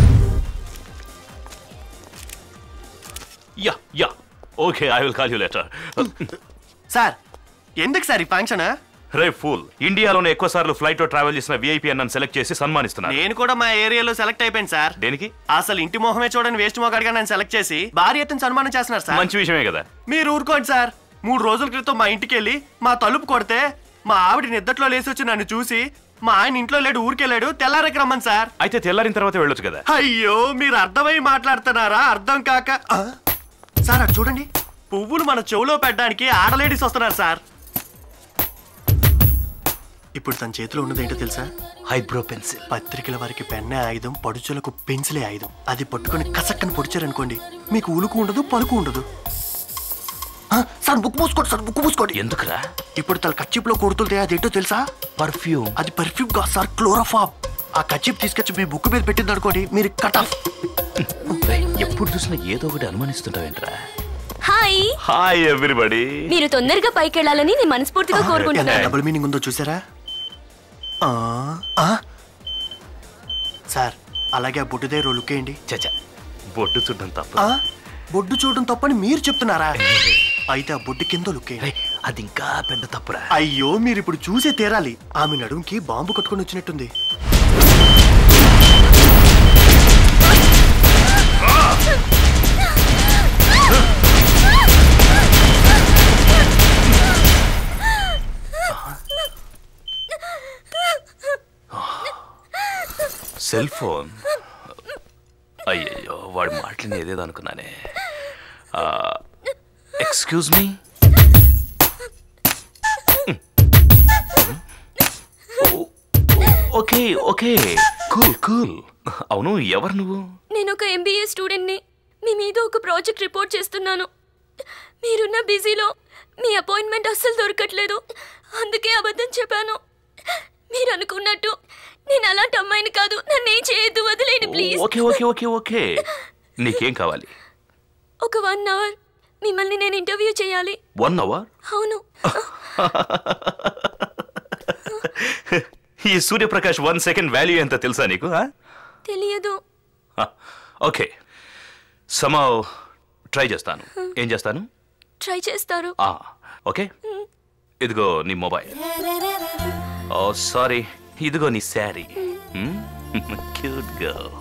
yeah yeah okay I will call you later sir ఎందుకు సార్ ఈ ఫంక్షన్ రే ఫూల్ ఇండియాలోనే ఎక్కువ సార్లు ఫ్లైట్ లో ట్రావెల్ చేసిన విఐపి అన్నను సెలెక్ట్ చేసి సన్మానిస్తున్నారు నేను కూడా మా ఏరియాలో సెలెక్ట్ అయిపోయాను సార్ దేనికి అసలు ఇంటి మొహమే చూడని వేస్ట్ మొగాడిగా నన్ను సెలెక్ట్ చేసి భారీ ఎత్తున సన్మానం చేస్తున్నారు సార్ మంచి విషయమే కదా మీరు ఊరుకోండి సార్ మూడు రోజుల క్రితం మా ఇంటికి వెళ్ళి మా తలుపు కొడితే మా ఆవిడ నిద్దట్లో లేసి వచ్చి నన్ను చూసి మా ఆయన ఇంట్లో లేడు ఊరికెళ్ళాడు తెల్లారకి రమ్మని సార్ అయితే తెల్లారిన తర్వాత వెళ్ళొచ్చు కదా అయ్యో మీరు అర్థమై మాట్లాడుతున్నారా అర్థం కాక ఆ? సార్ అది చూడండి పువ్వులు మన చెవులో పెట్టడానికి ఆడలేడీస్ వస్తున్నారు సార్ ఇప్పుడు తన చేతిలో ఉన్నది ఏంటో తెలుసా హైబ్రో పెన్సిల్ పత్రికల వారికి పెన్నే ఆయుధం పడుచులకు పెన్సిలే ఆయుధం అది పట్టుకొని కసక్కని పొడిచారనుకోండి మీకు ఉలుకు ఉండదు పలుకు ఉండదు ఆ, సార్ బుక్ మూసుకోండి సార్ బుక్ మూసుకోండి ఎందుకురా ఇప్పుడు తన కచ్చిప్లో కొడుతుంటే అది ఏంటో తెలుసా పర్ఫ్యూమ్ అది పర్ఫ్యూమ్ కాదు సార్ క్లోరోఫామ్ ఆ కచ్చిప్ తీసుకొచ్చి మీ బుక్ మీద పెట్టింది అనుకోండి మీరు కట్ ఆఫ్ ఎప్పుడు చూసినా ఏదో ఒకటి అనుమానిస్తుంటావేంట్రా హాయ్ హాయ్ ఎవ్రీబడి మీరు తొందరగా పైకి వెళ్ళాలని నేను మనస్ఫూర్తిగా ఎంత కోరుకుంటున్నాను డబుల్ మీనింగ్ ఉందో చూసారా ఆ, ఆ? సార్ అలాగే ఆ బొడ్డు దగ్గర లుక్ వేయండి చచ్చా బొడ్డు చూడడం తప్ప ఆ? బొడ్డు చూడడం తప్పని మీరు చెప్తున్నారా అయితే ఆ బొడ్డు కింద లుక్ వేయండి అది ఇంకా పెద్ద తప్పురా అయ్యో మీరు ఇప్పుడు చూసే తీరాలి ఆమె నడుంకి బాంబు కట్టుకొని వచ్చినట్టుంది సెల్ ఫోన్ అయ్యయ్యో వాడు మాటలు ఏదేదో అనుకున్నానే excuse me okay okay cool cool అవును ఎవరు నువ్వు నేను ఒక ఎంబీఏ స్టూడెంట్ని మీ మీద ఒక ప్రాజెక్ట్ రిపోర్ట్ చేస్తున్నాను మీరున్న బిజీలో మీ అపాయింట్మెంట్ అస్సలు దొరకట్లేదు అందుకే అబద్ధం చెప్పాను మీరు అనుకున్నట్టు నేను అలాంటి అమ్మాయిని కాదు నన్ను ఏం చేయొద్దు వదిలేండి please okay okay okay okay నీకేం కావాలి ఒక వన్ అవర్ మిమ్మల్ని నేను ఇంటర్వ్యూ చేయాలి వన్ అవర్ అవును ఈ సూర్యప్రకాష్ వన్ సెకండ్ వాల్యూ ఎంత తెలుసా నీకు తెలియదు ఓకే సమా ట్రై చేస్తాను ఏం చేస్తాను ట్రై చేస్తారు ఆ, ఓకే ఇదిగో నీ మొబైల్ ఓ సారీ ఇదిగో నీ శారీ క్యూట్ గర్ల్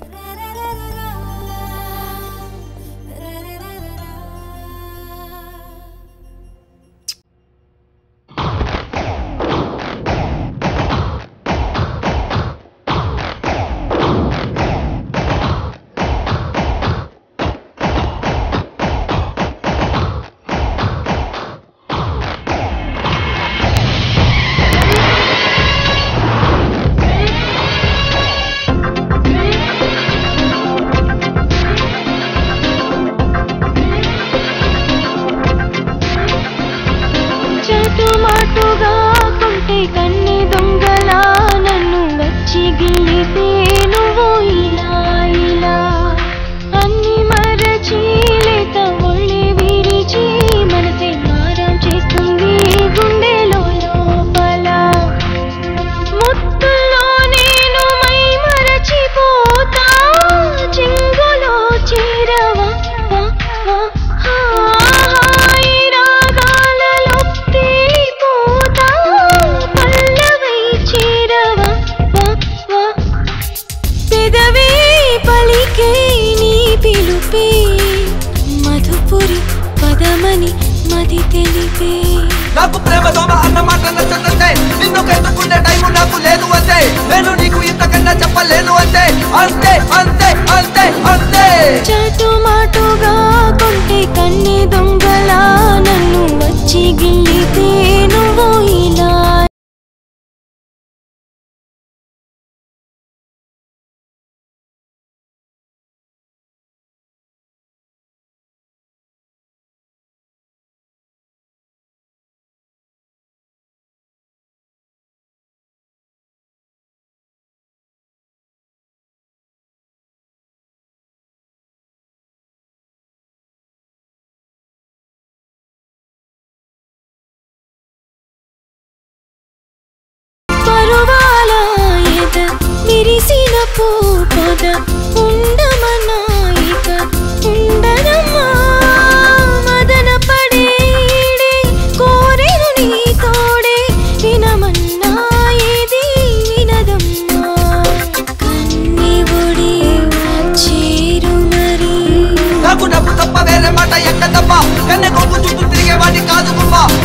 చాటుమాటుగా కొంటే కన్ని దొంగలా నన్ను వచ్చి గిల్లితే నువ్వు ఇలా ఇలా అన్ని మరచి లేత ఒళ్ళి విరిచి మనసే మారం చేస్తుంది గుండెలో లోపల ముత్తులో నేను మై మరచిపోతా చెంగులో చేరవా వా, వా, హాయి రాగాలలో తేలిపోతా పల్లవై చేరవా వా, వా. పెదవే పలికే నీ పిలుపే మధుపురి పదమని మది తెలిపే నాకు ప్రేమ దోమ అన్న మాట నచ్చదంటే నిన్ను కట్టుకునే టైము నాకు లేదు అంతే నేను నీకు ఇంతకన్నా చెప్పలేను అంతే అంతే అంతే అంతే అంతే చాటుమాటుగా కొంటే కన్ని దొంగలా నన్ను వచ్చి గిల్లితే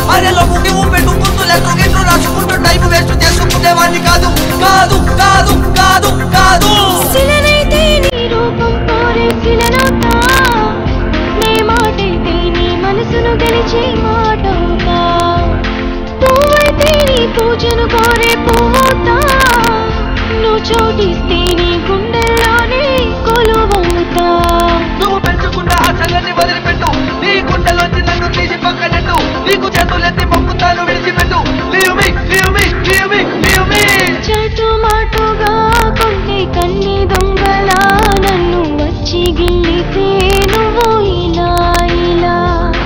అరే లోపుకి ఊపెట్టు ముందు లెటర్ గిట్లు రాసుకుంటూ టైం వేస్ట్ చేసుకునేవాడిని కాదు కాదు కాదు కాదు కాదు శిలనైతే నీ రూపం కోరే శిలనవుతా నీ మాటైతే నీ మనసును గెలిచే మాటవుతా పువ్వైతే నీ పూజను కోరే పువ్వుతా నువ్వు చోటిస్తే నీ గుండెల్లోనే కొలువవుతా నువ్వు పెంచుకున్న ఆ సంగతి వదిలిపెట్టు నీ గుండెలోంచి నన్ను తీసి పక్కనట్టు నీకు చేతులెత్తి మొక్కుతాను విడిచిపెట్టు leave me leave me leave me leave me చాటు మాటుగా కొంటే కన్ని దొంగలా నన్ను వచ్చి గిల్లితే నువ్వు ఇలా ఇలా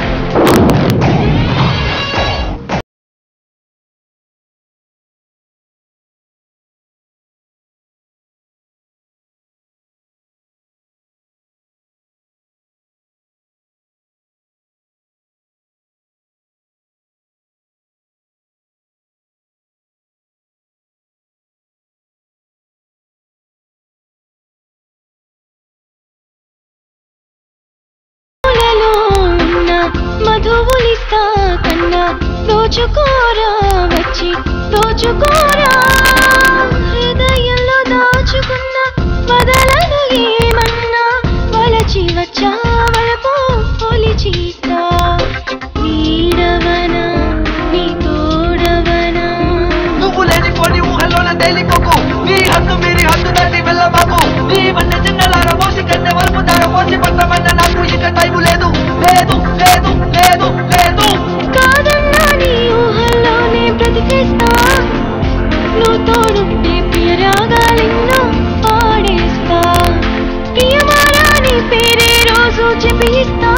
పూలలో ఉన్న మధువులిస్తా కన్నా దోచుకోరా వచ్చి దోచుకోరా హృదయంలో దాచుకున్న వదలను ఏమన్నా వలచి వచ్చా వలపు పొలిచిస్తా నీడవనా నీ తోడవనా నువ్వు లేనిపోని ఊహల్లోన తేలిపోకు నీ హద్దు మీరి హద్దు దాటి వెళ్ళబాకు నీ వన్న చిన్నలార మోసి కన్నె వలుపు దార మోసి పట్టమన్న నాకు ఇక టైము లేదు లేదు లేదు లేదు లేదు కాదన్నా నీ ఊహల్లోనే బ్రతికేస్తా నువ్వు తోడుంటే ప్రియరాగాలిన్నో పాడేస్తా ప్రియమారా నీ పేరే రోజు చెప్పిస్తా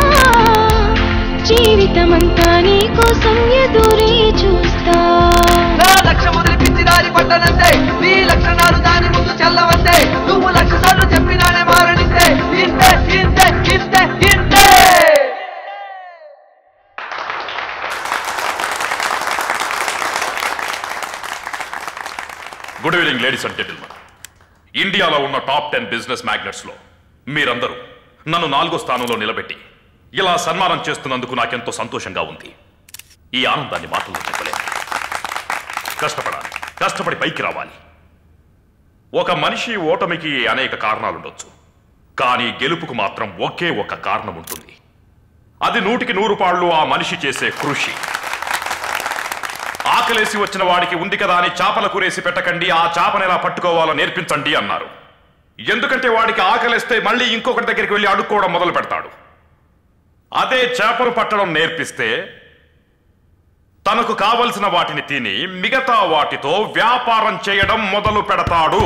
జీవితమంతా నీ కోసం ఎదురే చూస్తా నా లక్ష్యం వదిలిపించి దారి పట్టనంతే నీ లక్షణాలు దాని ముందు చల్లవంతే నువ్వు లక్ష సార్లు చెప్పినానే మారనిస్తే ఇంతే ఇంతే ఇంతే ఇంతే good evening ladies and gentleman ఇండియాలో ఉన్న టాప్ టెన్ బిజినెస్ మ్యాగ్నెట్స్లో మీరందరూ నన్ను నాలుగో స్థానంలో నిలబెట్టి ఇలా సన్మానం చేస్తున్నందుకు నాకెంతో సంతోషంగా ఉంది ఈ ఆనందాన్ని మాటల్లో చెప్పలేను కష్టపడాలి కష్టపడి పైకి రావాలి ఒక మనిషి ఓటమికి అనేక కారణాలుండొచ్చు కానీ గెలుపుకు మాత్రం ఒకే ఒక కారణం ఉంటుంది అది నూటికి నూరు పాళ్ళు ఆ మనిషి చేసే కృషి ఆకలేసి వచ్చిన వాడికి ఉంది కదా అని చేపల కూరేసి పెట్టకండి ఆ చేపను ఎలా పట్టుకోవాలో నేర్పించండి అన్నారు ఎందుకంటే వాడికి ఆకలిస్తే మళ్ళీ ఇంకొకటి దగ్గరికి వెళ్ళి అడుక్కోవడం మొదలు పెడతాడు అదే చేపలు పట్టడం నేర్పిస్తే తనకు కావలసిన వాటిని తిని మిగతా వాటితో వ్యాపారం చేయడం మొదలు పెడతాడు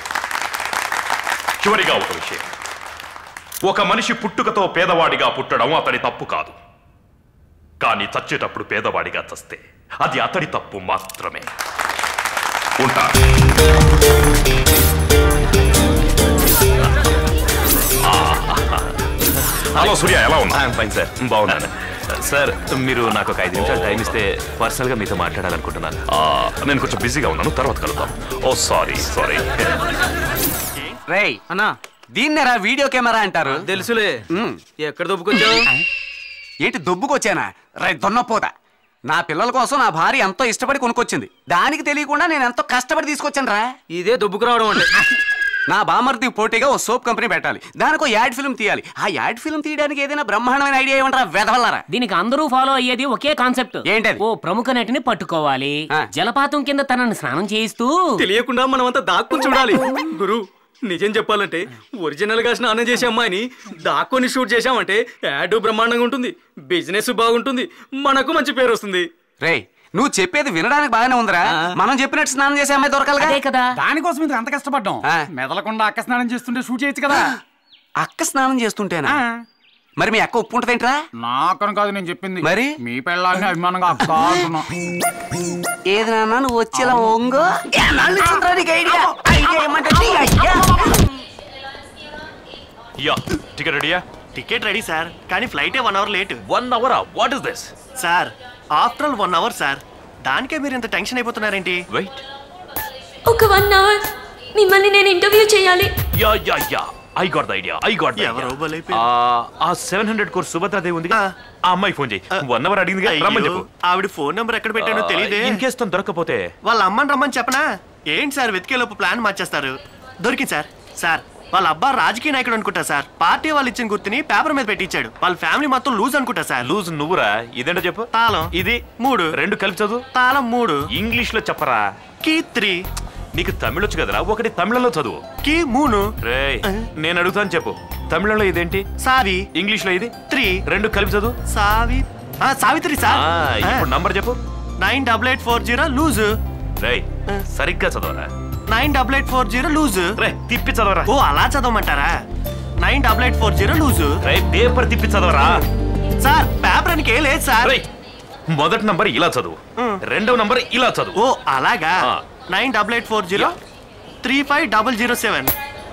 చివరిగా ఒక విషయం ఒక మనిషి పుట్టుకతో పేదవాడిగా పుట్టడం అతడి తప్పు కాదు కానీ చచ్చేటప్పుడు పేదవాడిగా చస్తే అది అతడి తప్పు మాత్రమే ఉంటా హలో సూర్య ఎలా ఉన్నా ఫైన్ సార్ బాగున్నాను సార్ మీరు నాకు ఒక ఐదు నిమిషాలు టైం ఇస్తే పర్సనల్ గా మీతో మాట్లాడాలనుకుంటున్నాను ఆ, నేను కొంచెం బిజీగా ఉన్నాను తర్వాత కలుద్దాం ఓ సారీ సారీ రేయ్ అన్నా దీన్నేరా వీడియో కెమెరా అంటారు తెలుసులే ఎక్కడ దొబ్బుకొచ్చావు ఏంటి దొబ్బుకొచ్చానా రై దొన్నపోతా నా పిల్లల కోసం నా భార్య ఎంతో ఇష్టపడి కొనుక్కొచ్చింది దానికి తెలియకుండా నేను ఎంతో కష్టపడి తీసుకొచ్చాను రా ఇదే దొబ్బుకు రావడం అంటే నా బామర్ది పోటీగా ఓ సోప్ కంపెనీ పెట్టాలి దానికి యాడ్ ఫిల్మ్ తీయాలి ఆ యాడ్ ఫిల్మ్ తీయడానికి ఏదైనా బ్రహ్మాండమైన ఐడియా ఏమంటారా వెదవల్లారా దీనికి అందరూ ఫాలో అయ్యేది ఒకే కాన్సెప్ట్ ఏంటది ఓ ప్రముఖ నటిని పట్టుకోవాలి జలపాతం కింద తనని స్నానం చేయిస్తూ తెలియకుండా మనమంతా దాక్కుని చూడాలి గురు నిజం చెప్పాలంటే ఒరిజినల్ గా స్నానం చేసే అమ్మాయిని దాక్కుని షూట్ చేశామంటే యాడ్ బ్రహ్మాండంగా ఉంటుంది బిజినెస్ బాగుంటుంది మనకు మంచి పేరు వస్తుంది రేయ్ నువ్వు చెప్పేది వినడానికి బాగానే ఉందిరా మనం చెప్పినట్టు స్నానం చేసే అమ్మాయి దొరకాలిగా అదే కదా దానికోసం ఇంత అంత కష్టపడ్డాం మెదలకుండా అక్క స్నానం చేస్తుంటే షూట్ చేయొచ్చు కదా అక్క స్నానం చేస్తుంటేనా మరి మీ అక్క ఉప్పు ఉంటదేంట్రా నాకను కాదు నేను చెప్పింది మరి మీ పెళ్ళాన్ని అభిమానంగా అక్క అంటున్నా. ఏది నాన్న నువ్వు వచ్చేలా ఒంగో ఏ, నన్ను ఇచ్చిండ్రా నీకు ఐడియా ఐడియా ఏమంటే నీ ఐడియా యా టికెట్ రెడీయా టికెట్ రెడీ సార్ కానీ ఫ్లైటే వన్ అవర్ లేట్ వన్ అవరా what is this sir after all one hour sir దానికే మీరు ఇంత టెన్షన్ అయిపోతున్నారేంటి వెయిట్ ఒక వన్ అవర్ మిమ్మల్ని నేను ఇంటర్వ్యూ చేయాలి yeah yeah yeah I got the idea I got ఎవరో బలైపోయారు. ఆ సెవెన్ హండ్రెడ్ కోర్స్ సుభద్రాదేవి ఉంది ఆ అమ్మాయి ఫోన్ చేయి వన్ అవర్ అడిగింది రమ్మని చెప్పు ఆవిడ ఫోన్ నెంబర్ ఎక్కడ పెట్టానో తెలియదే ఇన్ కేస్ తను దొరకపోతే వాళ్ళ అమ్మని రమ్మని చెప్పనా ఏంటి సార్ వెతికేలోపు ప్లాన్ మార్చేస్తారు దొరికింది సార్ సార్ వాళ్ళ అబ్బా రాజకీయ నాయకుడు అనుకుంటా సార్ పార్టీ వాళ్ళు ఇచ్చిన గుర్తుని పేపర్ మీద పెట్టించాడు వాళ్ళ ఫ్యామిలీ మొత్తం లూజ్ అనుకుంటా సార్ లూజ్ నువ్వురా ఇదేంటో చెప్పు తాళం ఇది మూడు రెండు కలిపి చదువు తాళం మూడు ఇంగ్లీష్ లో చెప్పరా కీ త్రీ నీకు తమిళ్ వచ్చు కదరా ఒకటి తమిళంలో చదువు కీ మూను రే నేను అడుగుతాను చెప్పు తమిళంలో ఇదేంటి సావి ఇంగ్లీష్ లో ఇది త్రీ రెండు కలిపి చదువు సావి ఆ, సావిత్రి సార్ ఆ, ఇప్పుడు నంబర్ చెప్పు nine double eight four zero loose రేయ్ సరిగ్గా చదవరా nine double eight four zero loose రే తిప్పి చదవరా ఓ అలా చదవమంటారా nine double eight four zero loose రే పేపర్ తిప్పి చదవరా సార్ పేపర్ అని ఏ లేదు సార్ రేయ్ మొదటి నంబర్ ఇలా చదువు రెండవ నంబర్ ఇలా చదువు ఓ అలాగా nine double eight four zero three five double zero seven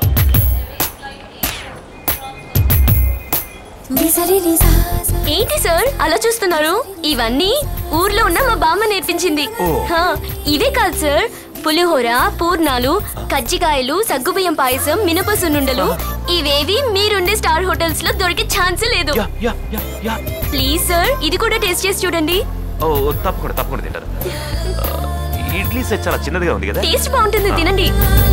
ఏంటి సార్ అలా చూస్తున్నారు ఇవన్నీ ఊర్లో ఉన్న మా బామ్మ నేర్పించింది హా, ఇవే కాదు సార్ పులిహోర పూర్ణాలు కజ్జికాయలు సగ్గుబియ్యం పాయసం మినప సున్నుండలు ఇవేవి మీరుండే స్టార్ హోటల్స్ లో దొరికే ఛాన్స్ లేదు ప్లీజ్ సార్ ఇది కూడా టేస్ట్ చేసి చూడండి ఓ తప్పకుండా తప్పకుండా తింటారు ఆ, ఇడ్లీ సెట్ చాలా చిన్నదిగా ఉంది కదా టేస్ట్ బాగుంటుంది తినండి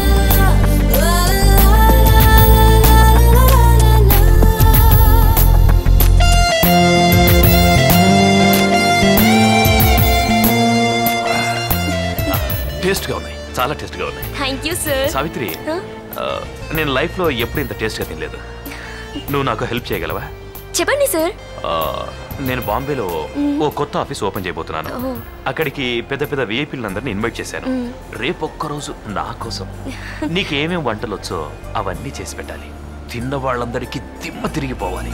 టేస్ట్ గా ఉన్నాయి చాలా టేస్ట్ గా ఉన్నాయి థ్యాంక్ యూ సార్ సావిత్రి ఆ, నేను లైఫ్ లో ఎప్పుడు ఇంత టేస్ట్ గా తినలేదు నువ్వు నాకు హెల్ప్ చేయగలవా చెప్పండి సార్ ఆ, నేను బాంబేలో ఓ కొత్త ఆఫీస్ ఓపెన్ చేయబోతున్నాను ఓ. అక్కడికి పెద్ద పెద్ద విఐపీలందరినీ ఇన్వైట్ చేశాను మ్. రేపు ఒక్కరోజు నా కోసం నీకేమేం వంటలు వచ్చో అవన్నీ చేసి పెట్టాలి తిన్న వాళ్ళందరికీ తిమ్మ తిరిగిపోవాలి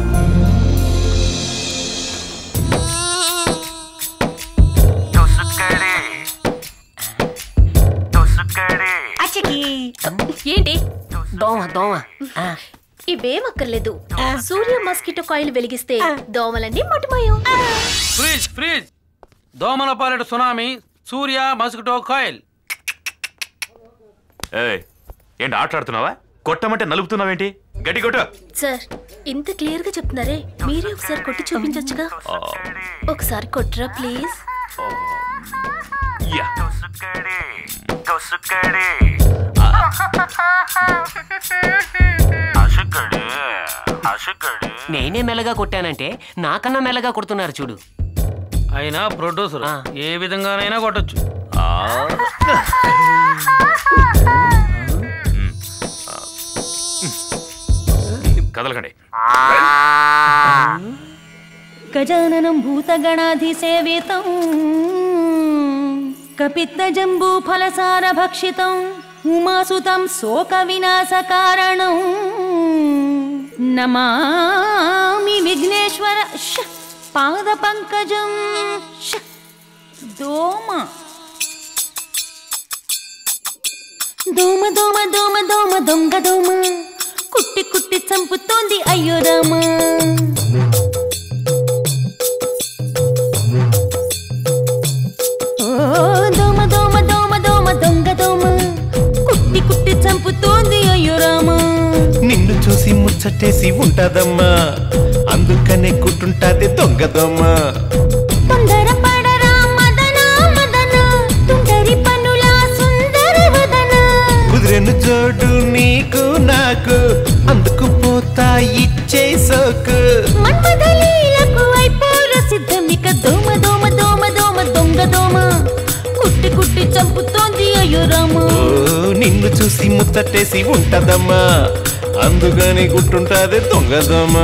ఏంటి దోమ దోమ ఇవేమక్కర్లేదు సూర్య మస్కిటో కాయిల్ వెలిగిస్తే దోమలన్నీ మటుమాయం ఫ్రీజ్ ఫ్రీజ్ దోమల పాలెడు సునామీ సూర్య మస్కిటో కాయిల్ ఏయ్ ఏంటి ఆటలాడుతున్నావా కొట్టమంటే నలుపుతున్నావేంటి గట్టి కొట్టు సార్ ఇంత క్లియర్ గా చెప్తున్నారే మీరే ఒకసారి కొట్టి చూపించొచ్చుగా ఆ, ఒకసారి కొట్టరా ప్లీజ్ యా. నేనే మెల్లగా కొట్టానంటే నాకన్నా మెల్లగా కొడుతున్నారు చూడు అయినా ప్రొడ్యూసర్ ఏ విధంగానైనా కొట్టొచ్చు కదలకండి గజాననం భూతగణాధిసేవితం కపిత్తజంబూఫలసార భక్షితం ఉమాసుతం శోక వినాశ కారణం నమామి విఘ్నేశ్వర ష్ పాద పంకజం ష్ దోమ దోమ దోమ దోమ దోమ దొంగ దోమ కుట్టి కుట్టి చంపుతోంది అయ్యో రామా ఓ దోమ దోమ దోమ దోమ దొంగ దోమ కుట్టి కుట్టి చంపుతోంది అయ్యో రామా నిన్ను చూసి ముచ్చటేసి ఉంటదమ్మా అందుకనే కుట్టుంటాది దొంగదమ్మ తొందర పడరా మదన మదన తుంటరి పనుల సుందర వదన కుదిరెను జోడు నీకు నాకు అందుకు పోతా ఇచ్చే సోకు మన్మథలీలకు అయిపోర సిద్ధమిక దోమ దోమ దోమ దోమ దొంగ దోమ కుట్టి కుట్టి చంపుతోంది అయ్యో రామా ఓ నిన్ను చూసి ముచ్చటేసి ఉంటదమ్మా అందుకని గుట్టుంటాది దొంగదమ్మా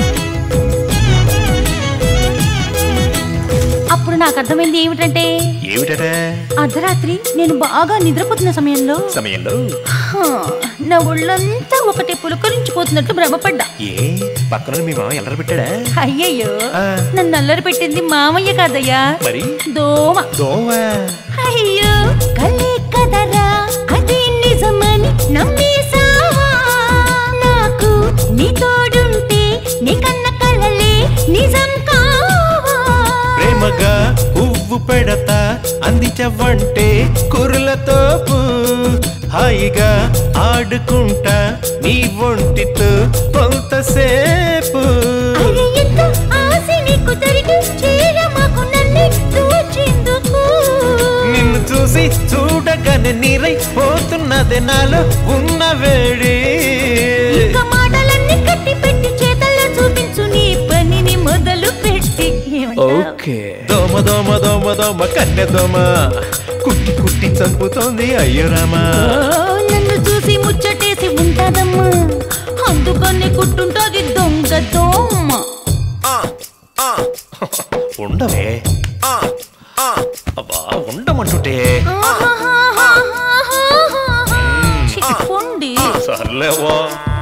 అప్పుడు నాకు అర్థమైంది ఏమిటంటే ఏమిటట అర్ధరాత్రి నేను బాగా నిద్రపోతున్న సమయంలో సమయంలో హా, నా ఒళ్ళంతా ఒకటి పులకరించిపోతున్నట్టు భ్రమపడ్డా ఏ పక్కన మీ మామ ఎల్లర పెట్టాడా అయ్యయ్యో నన్ను అల్లరి పెట్టింది మామయ్య కాదయ్యా మరి దోమ దోమ అయ్యో కలే కదరా అది నిజమని నమ్మేసావా నాకు నీ తోడుంటే నీ కన్న కలలే నిజం కావా ప్రేమగా పువ్వు పెడతా అందించవంటే కురులతో హాయిగా ఆడుకుంటా నీ ఒంటితో కొంతసేపు అరే ఎంత ఆశ నీకు దొరికి చేరమాకు నన్ను దోచేందుకు నిన్ను చూసి చూడగానే నీరై పోతున్నదే నాలో ఉన్న వేడి ఇక మాటలన్నీ కట్టి పెట్టి చేతల్లో చూపించు నీ పనిని మొదలు పెట్టి ఓకే దోమ దోమ దోమ దోమ కన్నె దోమ కుట్టి కుట్టి చంపుతోంది అయ్యో రామా ఓ, నన్ను చూసి ముచ్చటేసి ఉంటదమ్మా అందుకని కుట్టుంటది దొంగ దోమ ఉండవే అబ్బా ఉండమంటుంటే చిక్కుండి సర్లేవా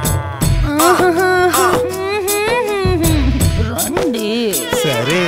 రండి సరే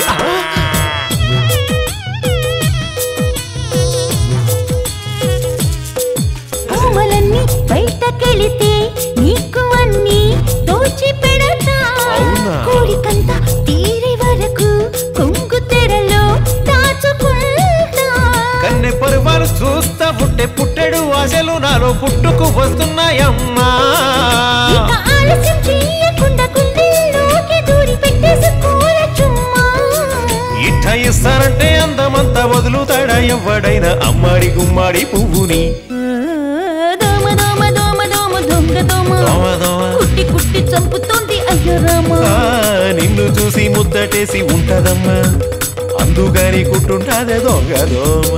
కోమలన్నీ బయటకెళితే నీకు అన్ని దోచి పెడతా అవునా? కోరికంతా తీరే వరకు కొంగు తెరలో దాచుకుంటా కన్నె పరువాలు చూస్తా పుట్టే పుట్టెడు ఆశలు నాలో పుట్టుకు వస్తున్నాయమ్మా ఇక ఆలస్యం చెయ్యకుండా కుండీలోకి దూరి పెట్టేసుకోర చుమ్మా ఇట్ట ఇస్తానంటే అందమంతా వదులుతాడా ఎవడైనా అమ్మాడి గుమ్మాడి పువ్వుని దోమ దోమ దోమ దోమ దొంగ దోమ దోమ దోమ కుట్టి కుట్టి చంపుతోంది అయ్యో రామా ఆ, నిన్ను చూసి ముద్దటేసి ఉంటదమ్మా అందుకని కుట్టుంటాదే దొంగ దోమ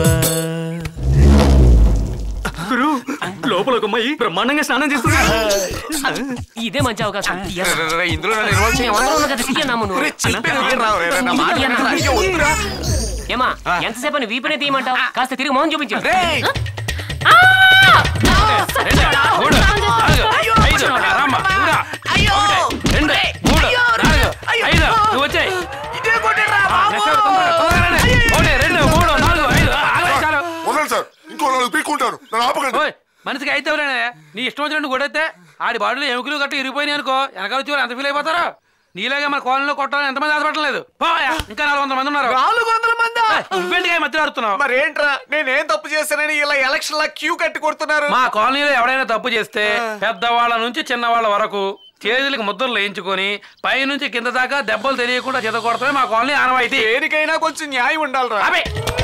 గురు లోపల ఒక అమ్మాయి బ్రహ్మాండంగా స్నానం చేస్తుంది ఇదే మంచి అవకాశం ఇందులో నన్ను ఇన్వాల్వ్ చేయవా? ఎవరో ఉన్న కదా, తీయనా మును. ఒరే, చెప్పేది వినరా, ఒరే, నా మాట వినరా? అయ్యో, వద్దురా. ఏమా ఎంతసేపు అని వీపునే తీయమంటావు కాస్త తిరిగి మౌన్ చూపించు వదలండి సార్ ఇంకో నాలుగు పీక్కుంటాను నన్ను ఆపకండి ఓయ్, మనిషికి అయితే ఎవరైనా నీ ఇష్టం వచ్చినట్టు కొడితే ఆడి బాడీలో ఎముకలు గట్టి ఇరిగిపోయినాయి అనుకో వెనకాల వచ్చి వాళ్ళు ఎంత ఫీల్ అయిపోతారు నీలాగే మన కాలనీలో కొట్టాలని ఎంతమంది ఆశపడలేదు పోయా ఇంకా నాలుగు వందల మంది ఉన్నారు నాలుగు వందల మంది నువ్వేంటిగా మధ్య ఆడుతున్నావు మరేంట్రా నేనేం తప్పు చేస్తానని ఇలా ఎలక్షన్ లా క్యూ కట్టి కొడుతున్నారు మా కాలనీలో ఎవడైనా తప్పు చేస్తే పెద్దవాళ్ళ నుంచి చిన్నవాళ్ళ వరకు చేతులకు ముద్రలు వేయించుకొని పై నుంచి కింద దాకా దెబ్బలు తెలియకుండా చేత కొడతామే మా కాలనీ ఆనవాయితీ దేనికైనా కొంచెం న్యాయం ఉండాలిరా అబే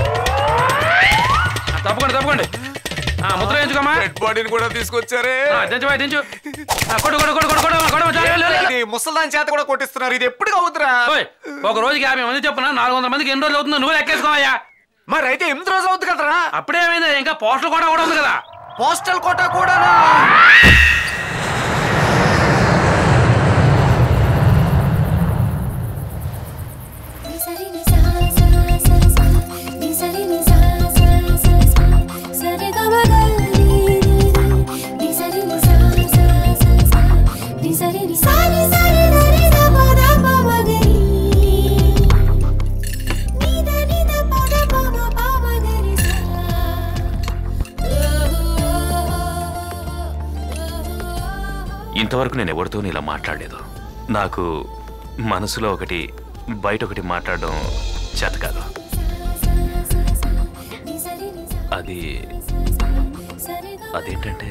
ఆ, తప్పకుండా తప్పకుండా ఆ, ముద్ర వేయించుకోమా డెడ్ బాడీని కూడా తీసుకొచ్చారే ఆ, దించు బాయ్, దించు ఆ, కొట్టు కొట్టు కొట్టు కొట్టు కొట్టు కొట్టు చాలు, చాలు, చాలు. ఇది ముసల్దాన్ చేత కూడా కొట్టిస్తున్నారు ఇది ఎప్పుడు అవుతురా ఓయ్, ఒక రోజుకి యాభై మంది చెప్పున నాలుగు వందల మందికి ఎన్ని రోజులు అవుతుందో నువ్వు లెక్కేసుకోవయ్యా మరి అయితే ఎనిమిది రోజులు అవుతుంది కదరా అప్పుడే ఏమైంది ఇంకా పోస్టల్ కూడా కూడా ఉంది కదా పోస్టల్ కోట కూడా ఇంతవరకు నేను ఎవరితోనూ ఇలా మాట్లాడలేదు నాకు మనసులో ఒకటి బయట ఒకటి మాట్లాడడం చేత కాదు అది అదేంటంటే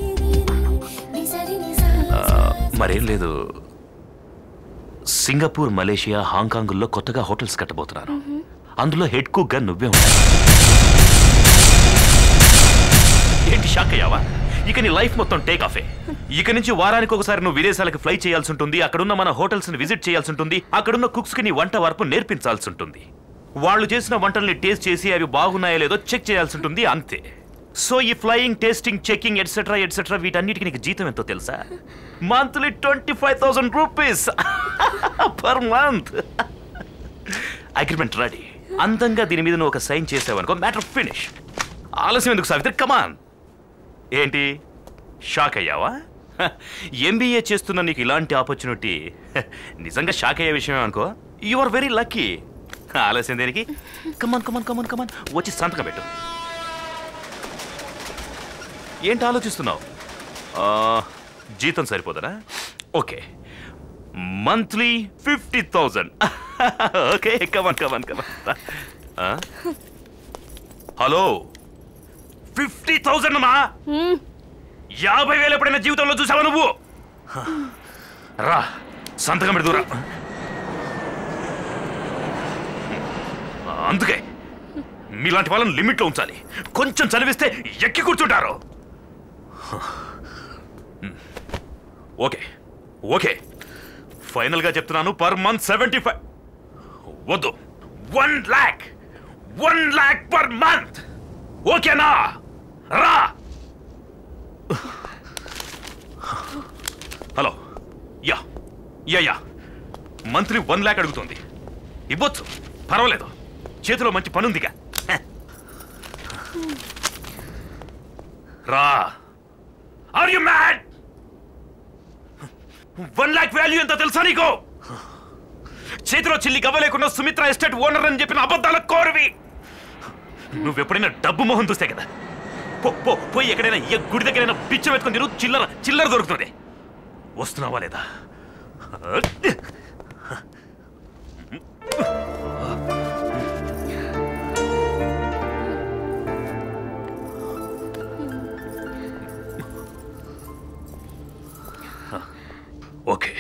ఆ, మరేం లేదు సింగపూర్ మలేషియా హాంకాంగ్లో కొత్తగా హోటల్స్ కట్టబోతున్నాను అందులో హెడ్ కుక్గా నువ్వే ఉంటావు ఏంటి షాక్ అయ్యావా ఇక నీ లైఫ్ మొత్తం టేక్ ఆఫే ఇక నుంచి వారానికి ఒకసారి నువ్వు విదేశాలకు ఫ్లై చేయాల్సి ఉంటుంది అక్కడున్న మన హోటల్స్ ని విజిట్ చేయాల్సి ఉంటుంది అక్కడున్న కుక్స్ కి నీ వంట వరపు నేర్పించాల్సి ఉంటుంది వాళ్ళు చేసిన వంటల్ని టేస్ట్ చేసి అవి బాగున్నాయో లేదో చెక్ చేయాల్సి ఉంటుంది అంతే సో ఈ flying tasting checking etcetera etcetera వీటన్నిటికి నీకు జీతం ఎంతో తెలుసా monthly twenty five thousand rupees per month agreement ready అందంగా దీని మీద నువ్వు ఒక సైన్ చేసావనుకో మ్యాటర్ ఫినిష్ ఆలస్యం ఎందుకు సావిత్రి కమాన్ ఏంటి షాక్ అయ్యావా ఎంబీఏ చేస్తున్న నీకు ఇలాంటి ఆపర్చునిటీ నిజంగా షాక్ అయ్యే విషయమే అనుకో యు ఆర్ వెరీ లక్కీ ఆలస్యం దేనికి కమాన్ కమాన్ కమాన్ కమాన్ వచ్చి సంతకం పెట్టు ఏంటి ఆలోచిస్తున్నావు ఆ, జీతం సరిపోదనా okay monthly fifty thousand okay come on come on come on hello fifty thousand అమ్మా యాభై వేలు ఎప్పుడైనా జీవితంలో చూసావా నువ్వు రా సంతకం పెడుతురా అందుకే మీలాంటి వాళ్ళని లిమిట్లో ఉంచాలి కొంచెం చదివిస్తే ఎక్కి కూర్చుంటారు ఓకే ఓకే ఫైనల్గా చెప్తున్నాను పర్ మంత్ సెవెంటీ ఫైవ్ వద్దు one lakh one lakh per month ఓకేనా రా hello yeah yeah yeah monthly one lakh అడుగుతుంది ఇవ్వచ్చు పర్వాలేదు చేతిలో మంచి పనుందిగా హ. రా are you mad one lakh value ఎంత తెలుసా నీకు చేతిలో చిల్లి గవ్వ లేకుండా సుమిత్ర ఎస్టేట్ ఓనర్ అని చెప్పిన అబద్ధాల కోరివి నువ్వెప్పుడైనా డబ్బు మొహం చూస్తే కదా పో పో పోయి ఎక్కడైనా ఏ గుడి దగ్గరైనా పిచ్చ పెట్టుకుని తిరుగు చిల్లర చిల్లర దొరుకుతుంది వస్తున్నావా లేదా ఓకే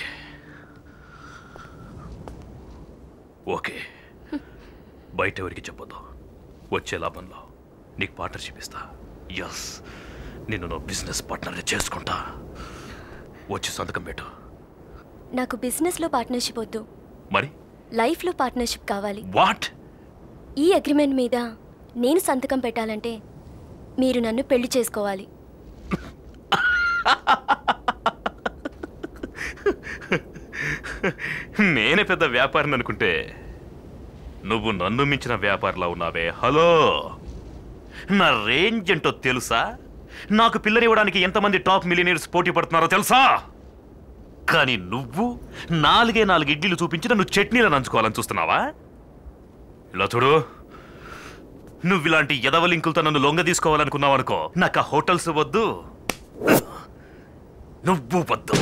ఓకే బయట ఎవరికి చెప్పొద్దు వచ్చే లాభంలో నీకు పార్ట్నర్షిప్ ఇస్తా ఎస్ నిన్ను నా బిజినెస్ పార్ట్నర్ చేసుకుంటా వచ్చి సంతకం పెట్టు నాకు బిజినెస్లో పార్ట్నర్షిప్ వద్దు మరి లైఫ్లో పార్ట్నర్షిప్ కావాలి వాట్ ఈ అగ్రిమెంట్ మీద నేను సంతకం పెట్టాలంటే మీరు నన్ను పెళ్లి చేసుకోవాలి నేనే పెద్ద వ్యాపారిని అనుకుంటే నువ్వు నన్ను మించిన వ్యాపారిలా ఉన్నావే హలో నా రేంజ్ ఏంటో తెలుసా నాకు పిల్లనివ్వడానికి ఎంతమంది టాప్ మిలియనీర్స్ పోటీ పడుతున్నారో తెలుసా కానీ నువ్వు నాలుగే నాలుగు ఇడ్లీలు చూపించి నన్ను చట్నీలను నంచుకోవాలని చూస్తున్నావా ఇలా చూడు నువ్వు ఇలాంటి ఎదవ లింకులతో నన్ను లొంగ తీసుకోవాలనుకున్నావు అనుకో నాకు ఆ హోటల్స్ వద్దు నువ్వు వద్దు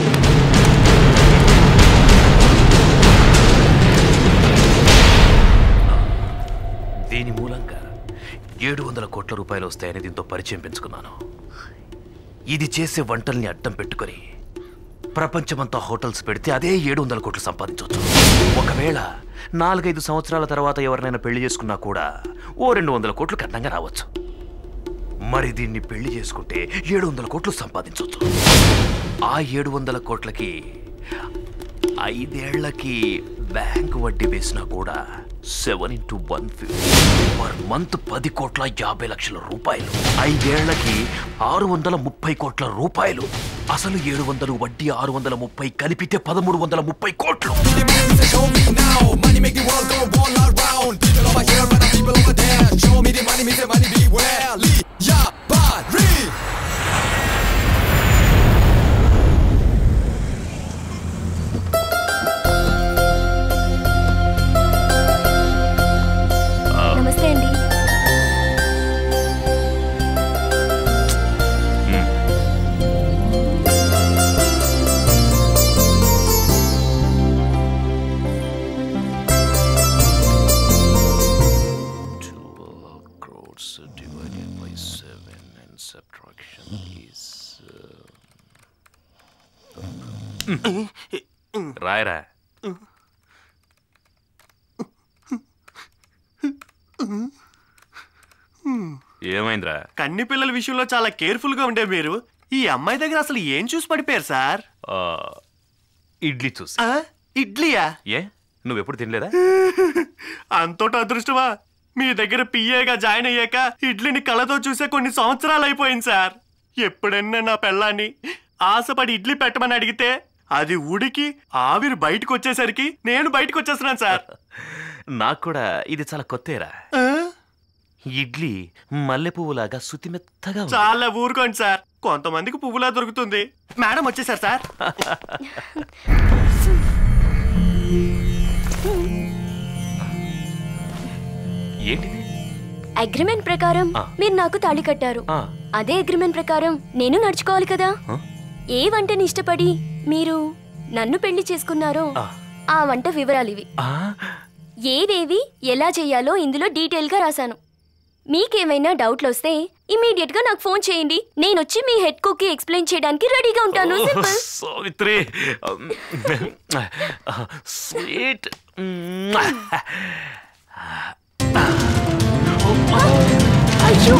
దీని మూలంగా ఏడు వందల కోట్ల రూపాయలు వస్తాయని దీంతో పరిచయం పెంచుకున్నాను ఇది చేసే వంటల్ని అడ్డం పెట్టుకొని ప్రపంచమంతా హోటల్స్ పెడితే అదే ఏడు వందల కోట్లు సంపాదించవచ్చు ఒకవేళ నాలుగైదు సంవత్సరాల తర్వాత ఎవరినైనా పెళ్లి చేసుకున్నా కూడా ఓ రెండు వందల కోట్లు కన్నంగా రావచ్చు మరి దీన్ని పెళ్లి చేసుకుంటే ఏడు వందల కోట్లు సంపాదించవచ్చు ఆ ఏడు వందల కోట్లకి ఐదేళ్లకి బ్యాంక్ వడ్డీ వేసినా కూడా seven into one fifty per month పది కోట్ల యాభై లక్షల రూపాయలు ఐదేళ్లకి ఆరు వందల ముప్పై కోట్ల రూపాయలు అసలు ఏడు వందలు వడ్డీ ఆరు వందల ముప్పై కలిపితే పదమూడు వందల ముప్పై కోట్లు Money make the world go all around. People over here and the people over there. Show me the money, me say money beware. Lee, ya, ba, re. నమస్తే అండి crores divided by seven and subtraction is రాయరా ఏమైందిరా కన్ని పిల్లల విషయంలో చాలా careful గా ఉండే మీరు ఈ అమ్మాయి దగ్గర అసలు ఏం చూసి పడిపోయారు సార్ ఆ, ఇడ్లీ చూసి ఆ? ఇడ్లీయా ఏ నువ్వెప్పుడు తినలేదా అంతోట అదృష్టమా మీ దగ్గర పిఏగా జాయిన్ అయ్యాక ఇడ్లీని కళ్ళతో చూసే కొన్ని సంవత్సరాలు అయిపోయింది సార్ ఎప్పుడన్నా నా పెళ్ళాన్ని ఆశపడి ఇడ్లీ పెట్టమని అడిగితే అది ఉడికి ఆవిరి బయటకు వచ్చేసరికి నేను బయటకు వచ్చేస్తున్నాను సార్ నాకు కూడా ఇది చాలా కొత్తేరా ఇడ్లీ మల్లె పువ్వులాగా సుతిమెత్తగా ఉంది. చాలా ఊరుకోండి సార్ కొంతమందికి పువ్వులా దొరుకుతుంది మేడం వచ్చేసారు సార్ ఏంటిది అగ్రిమెంట్ ప్రకారం ఆ. మీరు నాకు తాళి కట్టారు ఆ. అదే అగ్రిమెంట్ ప్రకారం నేను నడుచుకోవాలి కదా ఆ? ఏ వంటని ఇష్టపడి మీరు నన్ను పెళ్లి చేసుకున్నారో ఆ వంట వివరాలు ఇవి ఆ? ఏవేవి ఎలా చేయాలో ఇందులో డీటెయిల్ గా రాశాను మీకేమైనా డౌట్లు వస్తే ఇమీడియట్ గా నాకు ఫోన్ చేయండి నేను వచ్చి మీ హెడ్ కుక్ కి ఎక్స్ప్లెయిన్ చేయడానికి రెడీగా ఉంటాను ఓ, సింపుల్ సావిత్రి స్వీట్ అయ్యో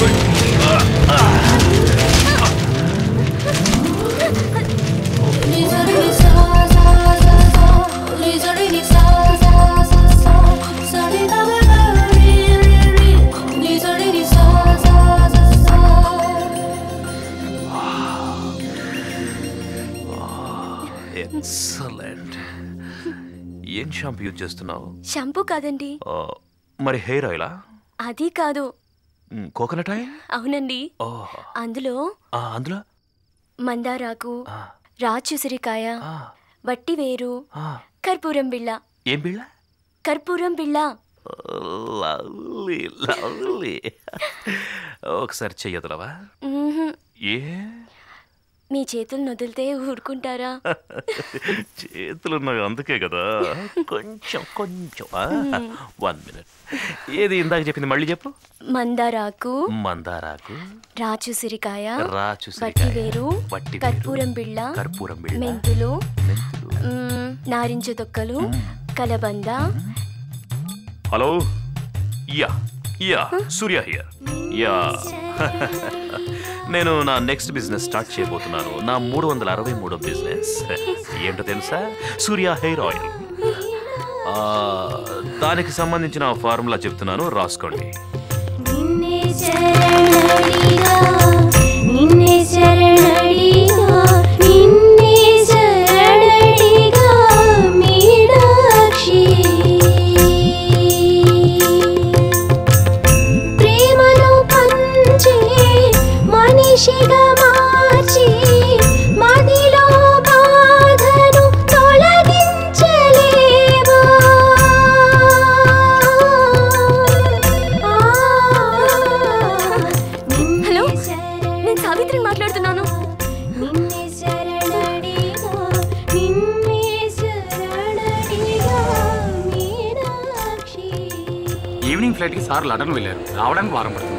ఎక్సలెంట్ ఏం షాంపూ యూజ్ చేస్తున్నావు షాంపూ కాదండి ఆ, మరి హెయిర్ ఆయిలా అది కాదు కోకోనట్ ఆయిల్ అవునండి ఓ అందులో ఆ, అందులో మందారాకు రాచుసిరికాయ వట్టి వేరు కర్పూరం బిళ్ళ ఏం బిళ్ళ కర్పూరం బిళ్ళ లవ్లీ లవ్లీ ఒకసారి చెయ్యదులవా మ్మ్హ్మ్. ఏ మీ చేతులు వదిలితే ఊరుకుంటారా చేతులున్నవి అందుకే కదా కొంచెం కొంచెం మ్మ్. వన్ మినిట్ ఏది ఇందాక చెప్పింది మళ్ళీ చెప్పు మందారాకు మందారాకు రాచుసిరికాయ రాచుసిరికాయ, వట్టి వేరు వట్టి వేరు, కర్పూరం బిళ్ళ కర్పూరం బిళ్ళ, మెంతులు మ్మ్, నారింజ తొక్కలు కలబంద hello yeah yeah Surya here yeah నేను నా నెక్స్ట్ బిజినెస్ స్టార్ట్ చేయబోతున్నాను నా మూడు వందల అరవై మూడో బిజినెస్ ఏంటో తెలుసా సూర్య హెయిర్ ఆయిల్ ఆ, దానికి సంబంధించిన ఫార్ములా చెప్తున్నాను రాసుకోండి నిన్నే శరణడిగా నిన్నే శరణడిగా నిన్నే శరణడిగా మీనాక్షి ప్రేమను పంచే మనిషిగా మార్చి మదిలో బాధను తొలగించలేవా హలో నేను సావిత్రిని మాట్లాడుతున్నాను నిన్నే శరణడిగా నిన్నే శరణడిగా మీనాక్షి ఈవినింగ్ ఫ్లైట్కి సార్ లండన్ వెళ్ళారు రావడానికి వారం పడుతుంది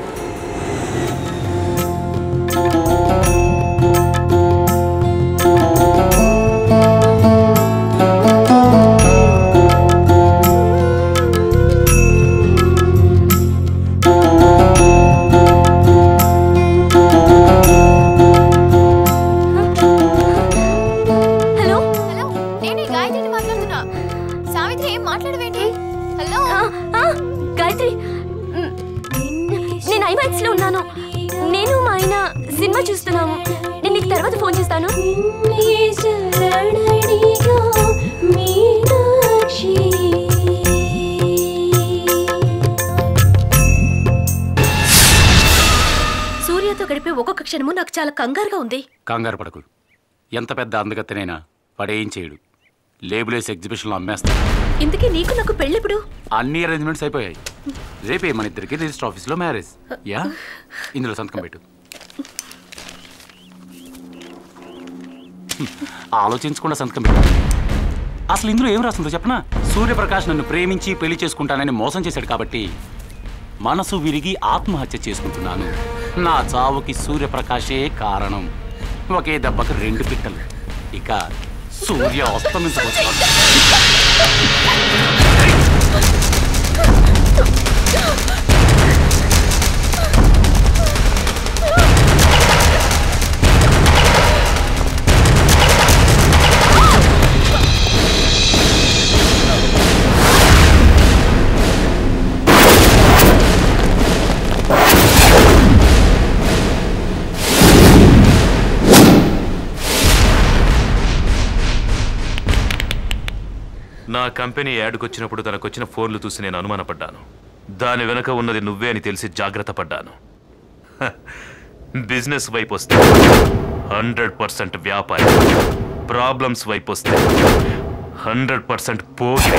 హలో హలో నేను గాయత్రిని మాట్లాడుతున్నా సావిత్రి ఏం మాట్లాడవేంటి హలో గాయత్రి మ్, నేను ఐమాక్స్ లో ఉన్నాను నేను మా ఆయన సినిమా చూస్తున్నాము నేను నీకు తర్వాత ఫోన్ చేస్తాను నిన్నే శరణడిగా మీనాక్షి సూర్యతో గడిపే ఒక్కొక్క క్షణము నాకు చాలా కంగారుగా ఉంది కంగారు పడకు ఎంత పెద్ద అందగత్తెనైనా పడేం చేయడు లేబులేసి ఎగ్జిబిషన్లో అమ్మేస్తాడు ఇంతకీ నీకు నాకు పెళ్ళెప్పుడు అన్ని అరేంజ్మెంట్స్ అయిపోయాయి రేపే మన ఇద్దరికి రిజిస్టర్ ఆఫీస్లో మ్యారేజ్ యా ఇందులో సంతకం పెట్టు హ్మ్. ఆలోచించకుండా సంతకం పెట్టు అసలు ఇందులో ఏం రాస్తుందో చెప్పనా సూర్యప్రకాష్ నన్ను ప్రేమించి పెళ్లి చేసుకుంటానని మోసం చేశాడు కాబట్టి మనసు విరిగి ఆత్మహత్య చేసుకుంటున్నాను నా చావుకి సూర్యప్రకాశే కారణం ఒకే దెబ్బకు రెండు పిట్టలు ఇక సూర్య అస్తమించుకొస్తాడు నా కంపెనీ యాడ్కి వచ్చినప్పుడు తనకు వచ్చిన ఫోన్లు చూసి నేను అనుమానపడ్డాను దాని వెనుక ఉన్నది నువ్వే అని తెలిసి జాగ్రత్త పడ్డాను హ, బిజినెస్ వైపు వస్తే హండ్రెడ్ పర్సెంట్ వ్యాపారం ప్రాబ్లమ్స్ వైపు వస్తే హండ్రెడ్ పర్సెంట్ పోగి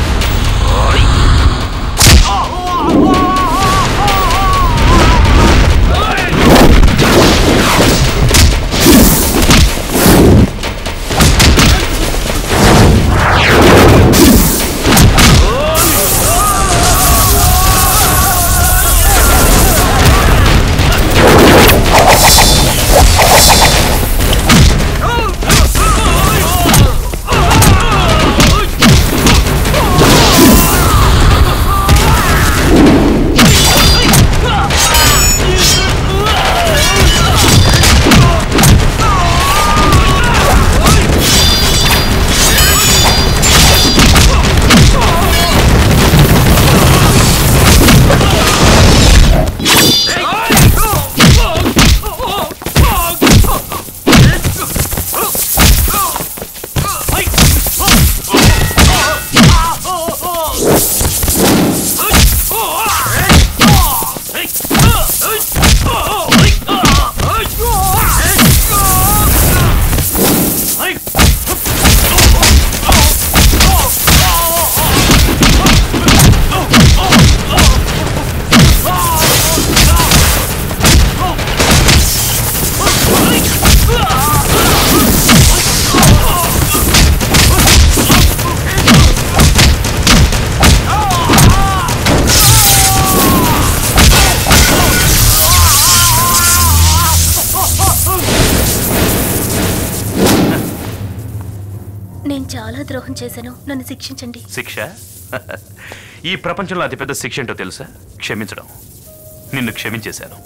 నేను చాలా ద్రోహం చేశాను నన్ను శిక్షించండి శిక్ష ఈ ప్రపంచంలో అతిపెద్ద శిక్ష ఏంటో తెలుసా క్షమించడం నిన్ను క్షమించేశాను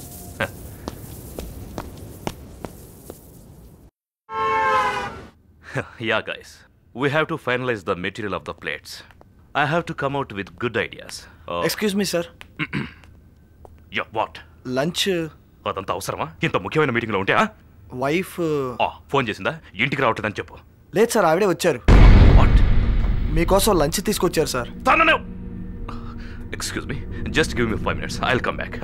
yeah guys we have to finalise the material of the plates I have to come out with good ideas excuse me sir yeah what lunch అదంతా అవసరమా ఇంత ముఖ్యమైన మీటింగ్లో ఉంటే వైఫ్ ఫోన్ చేసిందా ఇంటికి రావట్లేదని చెప్పు లేదు సార్ ఆవిడే వచ్చారు మీకోసం లంచ్ తీసుకొచ్చారు సార్ తనను excuse me just give me five minutes I will come back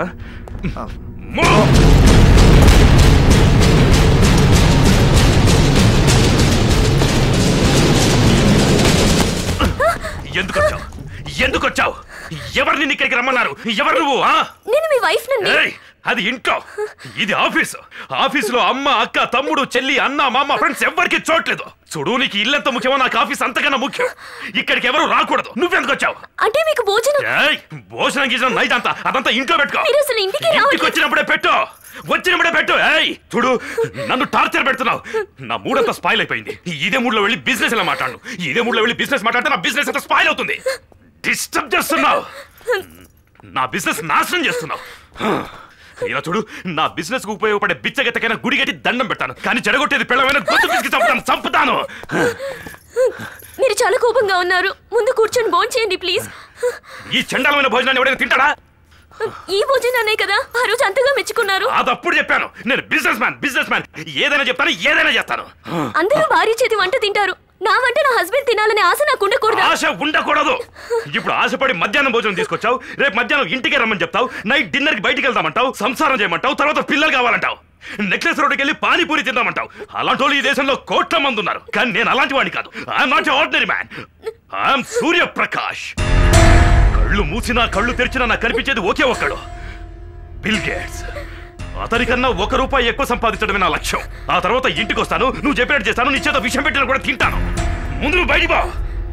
ఎందుకు వచ్చావు ఎందుకు వచ్చావు ఎవరిని నీ ఇక్కడికి రమ్మన్నారు ఎవరు నువ్వు ఆ? నేను మీ వైఫ్ నండి ఏయ్, అది ఇంట్లో ఇది ఆఫీస్ ఆఫీసులో అమ్మ అక్క తమ్ముడు చెల్లి అన్న మామ ఫ్రెండ్స్ ఎవ్వరికి చూడలేదు చూడు నీకు ఇల్లంత ముఖ్యమో నాకు ఆఫీస్ అంతకన్నా ముఖ్యం ఇక్కడికి ఎవరు రాకూడదు నువ్వెందుకు వచ్చావు అంటే మీకు భోజనం ఏయ్, భోజనం గీజనం నైట్ అంతా అదంతా ఇంట్లో పెట్టుకో మీరు అసలు ఇంటికి ఇంటికి రావట్లేదు. వచ్చినప్పుడే పెట్టు వచ్చినప్పుడే పెట్టు ఏయ్ చూడు నన్ను టార్చర్ పెడుతున్నావు నా మూడంతా స్పాయిల్ అయిపోయింది ఇదే మూడ్లో వెళ్ళి బిజినెస్ ఎలా మాట్లాడు ఇదే మూడ్లో వెళ్ళి బిజినెస్ మాట్లాడితే నా బిజినెస్ అంతా స్పాయిల్ అవుతుంది డిస్టర్బ్ చేస్తున్నావు నా బిజినెస్ నాశనం చేస్తున్నావు ఇలా చూడు నా బిజినెస్ కు ఉపయోగపడే బిచ్చగెత్తకైనా గుడి కట్టి దండం పెడతాను కానీ చెడగొట్టేది పిల్లమైన గొంతు పిసికి చంపుతాను చంపుతాను మీరు చాలా కోపంగా ఉన్నారు ముందు కూర్చొని భోజనం చేయండి ప్లీజ్ ఈ చండాలమైన భోజనాన్ని ఎవడైనా తింటాడా ఈ భోజనాన్నే కదా ఆ రోజు అంతగా మెచ్చుకున్నారు అది అప్పుడు చెప్పాను నేను బిజినెస్ మ్యాన్ బిజినెస్ మ్యాన్ ఏదైనా చెప్తాను ఏదైనా చేస్తాను అందరూ భార్య చేతి వంట తింటారు నా వంట నా హస్బెండ్ తినాలనే ఆశ నాకు ఉండకూడదా ఆశ ఉండకూడదు ఇప్పుడు ఆశపడి మధ్యాహ్నం భోజనం తీసుకొచ్చావు రేపు మధ్యాహ్నం ఇంటికి రమ్మని చెప్తావు నైట్ డిన్నర్ కి బయటికి వెళ్దామంటావు సంసారం చేయమంటావు తర్వాత పిల్లలు కావాలంటావు నెక్లెస్ రోడ్డుకి వెళ్ళి పానీపూరి తిందామంటావు అలాంటి వాళ్ళు ఈ దేశంలో కోట్ల మంది ఉన్నారు కానీ నేను అలాంటి వాడిని కాదు I'm not ordinary man I'm Suryaprakash కళ్ళు మూసినా కళ్ళు తెరిచినా నాకు కనిపించేది ఒకే ఒక్కడు బిల్ గేట్స్ అతనికన్నా ఒక రూపాయి ఎక్కువ సంపాదించడమే నా లక్ష్యం ఆ తర్వాత ఇంటికి వస్తాను నువ్వు చెప్పినట్టు చేస్తాను నీ చేత విషయం పెట్టినా కూడా తింటాను ముందు నువ్వు బయటికి బా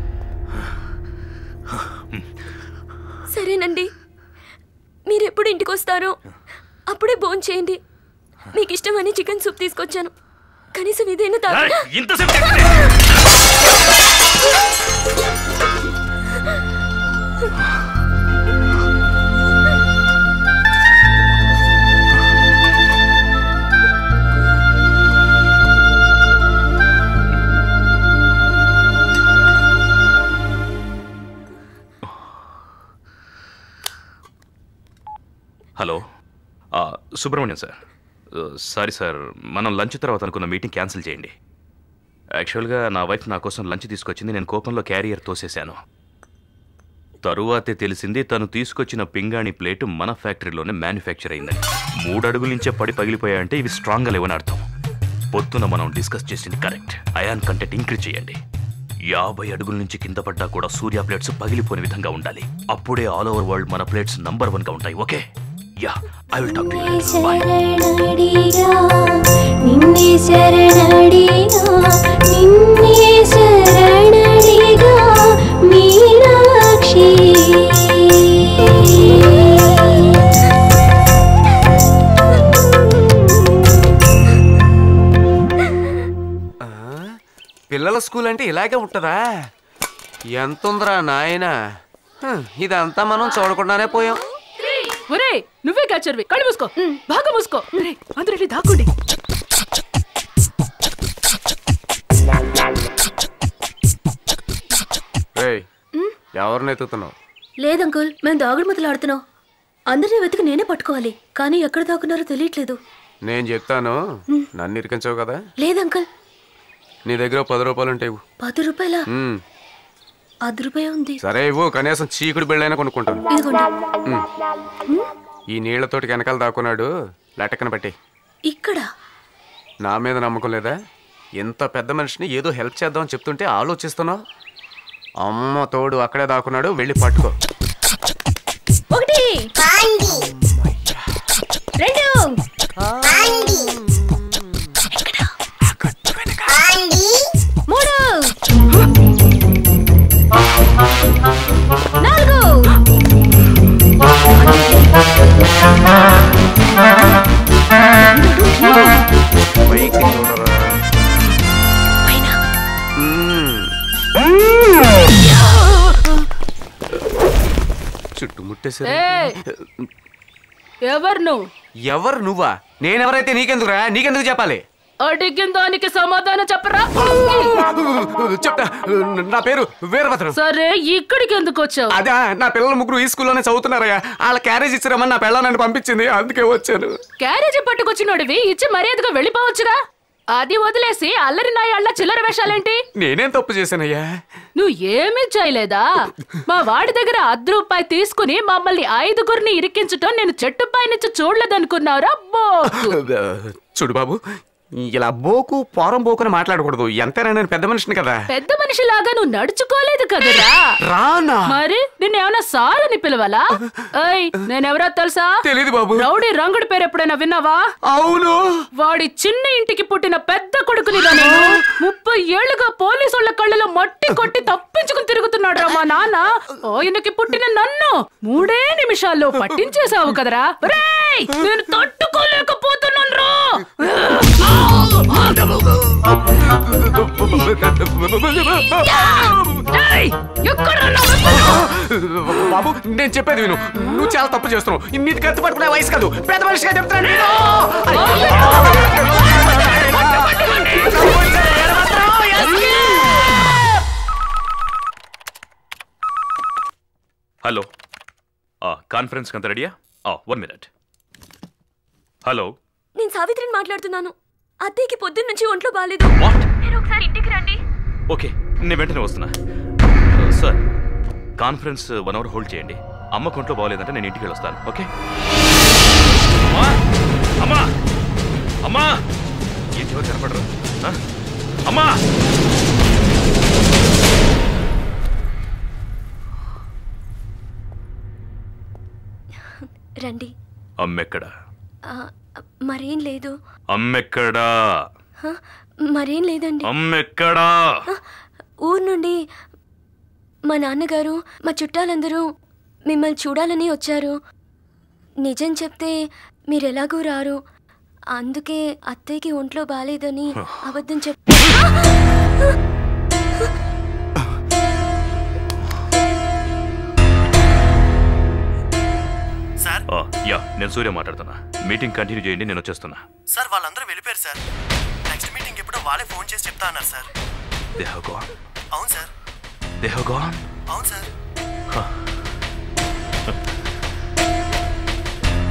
సరేనండి మీరు ఎప్పుడు ఇంటికి వస్తారో అప్పుడే భోజనం చేయండి మీకు ఇష్టమని చికెన్ సూప్ తీసుకొచ్చాను కనీసం ఇదైనా తాగు ఏయ్, ఇంతసేపు హలో ఆ, సుబ్రహ్మణ్యం సార్ ఆ, సారీ సార్ మనం లంచ్ తర్వాత అనుకున్న మీటింగ్ క్యాన్సిల్ చేయండి యాక్చువల్గా నా వైఫ్ నా కోసం లంచ్ తీసుకొచ్చింది నేను కోపంలో క్యారియర్ తోసేశాను తరువాతే తెలిసింది తను తీసుకొచ్చిన పింగాణి ప్లేటు మన ఫ్యాక్టరీలోనే మ్యానుఫ్యాక్చర్ అయిందని మూడు అడుగుల నుంచే పడి పగిలిపోయాయంటే ఇవి స్ట్రాంగ్గా లేవని అర్థం పొద్దున మనం డిస్కస్ చేసింది కరెక్ట్ అయాన్ కంటెంట్ ఇంక్రీజ్ చేయండి యాభై అడుగుల నుంచి కింద పడ్డా కూడా సూర్య ప్లేట్స్ పగిలిపోని విధంగా ఉండాలి అప్పుడే ఆల్ ఓవర్ వరల్డ్ మన ప్లేట్స్ నంబర్ వన్ గా ఉంటాయి okay yeah I will talk to you శరణడిగా నిన్నే శరణడిగా నిన్నే శరణడిగా మీనాక్షి పిల్లల స్కూల్ అంటే ఇలాగే ఉంటుందా ఎంత ఉందిరా నాయన ఇదంతా మనం చూడకుండానే పోయాం ఒరే నువ్వే క్యాచర్వి కళ్ళు మూసుకో బాగా మూసుకో ఒరే అందరూ వెళ్ళి దాక్కోండి ఏయ్ ఎవరిని ఎత్తుతున్నావు లేదంకుల్ మేము దాగుడు మొదలు ఆడుతున్నాం అందరినీ వెతికి నేనే పట్టుకోవాలి కానీ ఎక్కడ దాక్కున్నారో తెలియట్లేదు నేను చెప్తాను నన్ను ఇరికించవు కదా లేదంకుల్ నీ దగ్గర పది రూపాయలు ఉంటాయి ఇవ్వు. పది రూపాయల ఉమ్, అది రూపాయ ఉంది సరే ఇవ్వు కనీసం చీకుడు బిళ్ళైనా కొనుక్కుంటాను ఇదిగోండి ఉమ్. ఈ నీళ్లతోటి వెనకాల దాక్కున్నాడు లటకన పట్టి ఇక్కడ నా మీద నమ్మకం లేదా ఇంత పెద్ద మనిషిని ఏదో హెల్ప్ చేద్దామని చెప్తుంటే ఆలోచిస్తున్నావు అమ్మ తోడు అక్కడే దాక్కున్నాడు వెళ్ళి పట్టుకో ఒకటి రెండు మూడు నాలుగు పైకి చూడరా మ్మ్. చుట్టుముట్టేశారు ఏయ్! ఎవరు నువ్వు ఎవరు నువ్వా నేనెవరైతే నీకెందుకురా నీకెందుకు చెప్పాలి అడిగిన దానికి సమాధానం చెప్పరా చెప్తా నా పేరు వీరభద్రం సరే ఇక్కడికి ఎందుకు వచ్చావు అదే నా పిల్లలు ముగ్గురు ఈ స్కూల్లోనే చదువుతున్నారయ్యా వాళ్ళ క్యారేజ్ ఇచ్చిరమ్మని నా పిల్ల నన్ను పంపించింది అందుకే వచ్చాను క్యారేజీ పట్టుకొచ్చినోడివి ఇచ్చి మర్యాదగా వెళ్ళిపోవచ్చుగా అది వదిలేసి అల్లరి నాయాళ్ళ చిల్లర వేషాలేంటి నేనేం తప్పు చేశానయ్యా నువ్వు ఏమీ చేయలేదా మా వాడి దగ్గర అర్ధ రూపాయి తీసుకుని మమ్మల్ని ఐదుగురిని ఇరికించటం నేను చెట్టుపై నుంచి చూడలేదనుకున్నారా బోకు చూడు బాబు ఇలా బోకు పోరం బోకు అని మాట్లాడకూడదు ఎంతైనా నేను పెద్ద మనిషిని కదా పెద్ద మనిషిలాగా నువ్వు నడుచుకోలేదు కదరా రానా మరి నిన్నేమన్నా సారని పిలవాలా ఏయ్ నేనెవరో తెలుసా తెలీదు బాబు రౌడీ రంగుడి పేరు ఎప్పుడైనా విన్నావా అవును వాడి చిన్న ఇంటికి పుట్టిన పెద్ద కొడుకునిరా నేను ముప్పై ఏళ్లుగా పోలీసుల కళ్ళలో మట్టి కొట్టి తప్పించుకుని తిరుగుతున్నాడు రా మా నాన్న ఆయనకి పుట్టిన నన్ను మూడే నిమిషాల్లో పట్టించేశావు కదరా రేయ్ నేను తట్టుకోలేకపోతున్నాను రా ఏయ్, ఎక్కడ్రా నా వెపన్? బాబు నేను చెప్పేది విను నువ్వు చాలా తప్పు చేస్తున్నావు ఇన్నిటి కత్తి పట్టుకునే వయసు కాదు పెద్ద మనిషిగా చెప్తున్నాను నేను. హలో కాన్ఫరెన్స్ అంత రెడీయా వన్ మినిట్ హలో నేను సావిత్రిని మాట్లాడుతున్నాను అత్తయ్యకి పొద్దున్న నుంచి ఒంట్లో బాగాలేదు మీరు ఒకసారి ఇంటికి రండి ఓకే నేను వెంటనే వస్తున్నా sir conference one hour hold చేయండి అమ్మ కొంట్లో బాగోలేదంటే నేను ఇంటికి వెళ్ళొస్తాను ఓకే అమ్మా అమ్మా అమ్మా ఏంటి ఎవరు కనపడరు ఆ? అమ్మా రండి అమ్మెక్కడా ఆ, మరేం లేదు అమ్మెక్కడా హ? మరేం లేదండి అమ్మెక్కడా ఊరు నుండి మా నాన్నగారు మా చుట్టాలందరూ మిమ్మల్ని చూడాలని వచ్చారు నిజం చెప్తే మీరెలాగూ రారు అందుకే అత్తయ్యకి ఒంట్లో బాగాలేదని అబద్ధం చెప్ సార్ ఆ, యా నేను సూర్య మాట్లాడుతున్నా మీటింగ్ కంటిన్యూ చేయండి నేను వచ్చేస్తున్నా సార్ వాళ్ళందరూ వెళ్ళిపోయారు సార్ నెక్స్ట్ మీటింగ్ ఎప్పుడో వాళ్ళే ఫోన్ చేసి చెప్తా అన్నారు సార్ దే హ్యావ్ గాన్ అవును సార్ దే హ్యావ్ గాన్ అవును సార్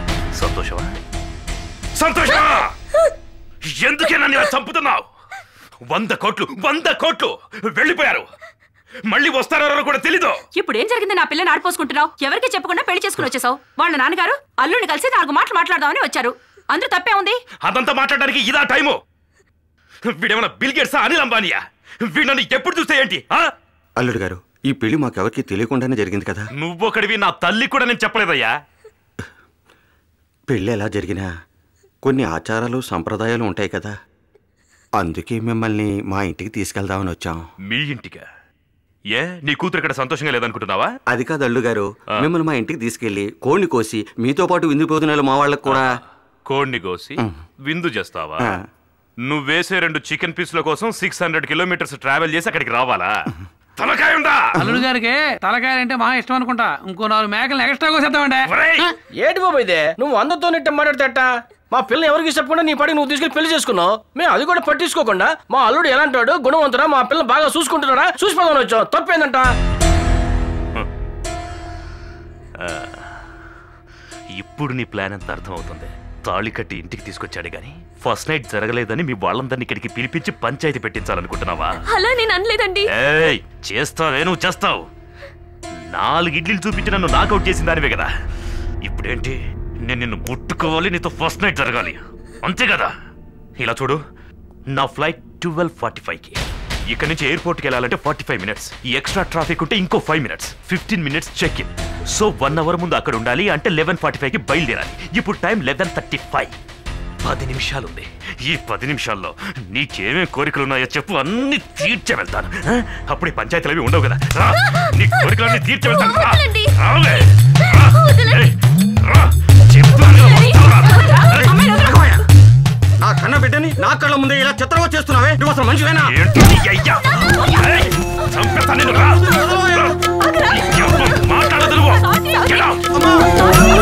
సంతోషమా సంతోషమా ఎందుకే నన్ను ఇలా చంపుతున్నావు వంద కోట్లు వంద కోట్లు వెళ్ళిపోయారు మళ్ళీ వస్తారో రారో కూడా తెలీదు ఇప్పుడు ఏం జరిగింది నా పిల్లని ఆడిపోసుకుంటున్నావు ఎవరికి చెప్పకుండా పెళ్లి చేసుకుని వచ్చేసావు వాళ్ళ నాన్నగారు అల్లుడిని కలిసి నాలుగు మాటలు మాట్లాడదామని వచ్చారు అందరూ తప్పే ఉంది అదంతా మాట్లాడడానికి ఇదా టైము వీడేమన్నా బిల్ గేట్సా అనిల్ అంబానియా వీడు నన్ను ఎప్పుడు చూస్తే ఏంటి ఆ? అల్లుడు గారు ఈ పెళ్లి మాకెవరికి తెలియకుండానే జరిగింది కదా నువ్వొకడివి నా తల్లి కూడా నేను చెప్పలేదయ్యా పెళ్ళి ఎలా జరిగినా కొన్ని ఆచారాలు సంప్రదాయాలు ఉంటాయి కదా అందుకే మిమ్మల్ని మా ఇంటికి తీసుకెళ్దామని వచ్చాం మీ ఇంటికా ఏ నీ కూతురు ఇక్కడ సంతోషంగా లేదనుకుంటున్నావా అది కాదు అల్లు గారు మిమ్మల్ని మా ఇంటికి తీసుకెళ్లి కోడిని కోసి మీతో పాటు విందు పోతున్నారు మా వాళ్ళకు కూడా కోడిని కోసి విందు చేస్తావా ఆ. నువ్వు వేసే రెండు చికెన్ పీసుల కోసం సిక్స్ హండ్రెడ్ కిలోమీటర్స్ ట్రావెల్ చేసి అక్కడికి రావాలా తలకాయ ఉందా అల్లుడు గారికి తలకాయలంటే మహా ఇష్టం అనుకుంటా ఇంకో నాలుగు మేకలు ఎక్స్ట్రా కోసేద్దామంటే ఏంటి బాబు ఇదే నువ్వు అందరితో నెట్ట మాట్లాడతేట మా పిల్లని ఎవరికి చెప్పకుండా నీ పడి నువ్వు తీసుకెళ్లి పెళ్లి చేసుకున్నావు మేము అది కూడా పట్టించుకోకుండా మా అల్లుడు ఎలాంటాడు గుణవంతుడా మా పిల్లని బాగా చూసుకుంటున్నాడా చూసిపోదామని వచ్చావు తప్పేందంట ఆ, ఇప్పుడు నీ ప్లాన్ ఎంత అర్థమవుతుంది తాళి కట్టి ఇంటికి తీసుకొచ్చాడు గాని ఫస్ట్ నైట్ జరగలేదని మీ వాళ్ళందరినీ ఇక్కడికి పిలిపించి పంచాయతీ పెట్టించాలనుకుంటున్నావా అలా నేను అనలేదండి ఏయ్ చేస్తావే నువ్వు చేస్తావు నాలుగు ఇడ్లీలు చూపించి నన్ను నాకౌట్ చేసిన దానివే కదా ఇప్పుడేంటి నేను నిన్ను ముట్టుకోవాలి నీతో ఫస్ట్ నైట్ జరగాలి అంతే కదా ఇలా చూడు నా ఫ్లైట్ ట్వెల్వ్ ఫార్టీ ఫైవ్కి ఇక్కడ నుంచి ఎయిర్పోర్ట్కి వెళ్ళాలంటే ఫార్టీ ఫైవ్ మినిట్స్ ఈ ఎక్స్ట్రా ట్రాఫిక్ ఉంటే ఇంకో five minutes fifteen minutes check in so one hour ముందు అక్కడ ఉండాలి అంటే లెవెన్ ఫార్టీ ఫైవ్కి బయలుదేరాలి ఇప్పుడు టైం లెవెన్ థర్టీ ఫైవ్ పది నిమిషాలు ఉంది ఈ పది నిమిషాల్లో నీకేమేం కోరికలు ఉన్నాయో చెప్పు అన్ని తీర్చే వెళ్తాను ఆ? అప్పుడు ఈ పంచాయతీలు అవి ఉండవు కదా రా నీ కోరికలన్నీ తీర్చే వెళ్తాను రా. రావే. రా. ఏయ్, రా. చెప్తాను కదా, వస్తావా? ఏయ్, నా కన్న బిడ్డని నా కళ్ళ ముందే ఇలా చిత్రంగా చేస్తున్నావే నువ్వు అసలు మనిషివేనా ఏంటి నీ అయ్యా? ఏయ్, చంపేస్తాను నిన్ను, రా. రా. ఎవ్వరు మాట్లాడదు నువ్వు. Get out.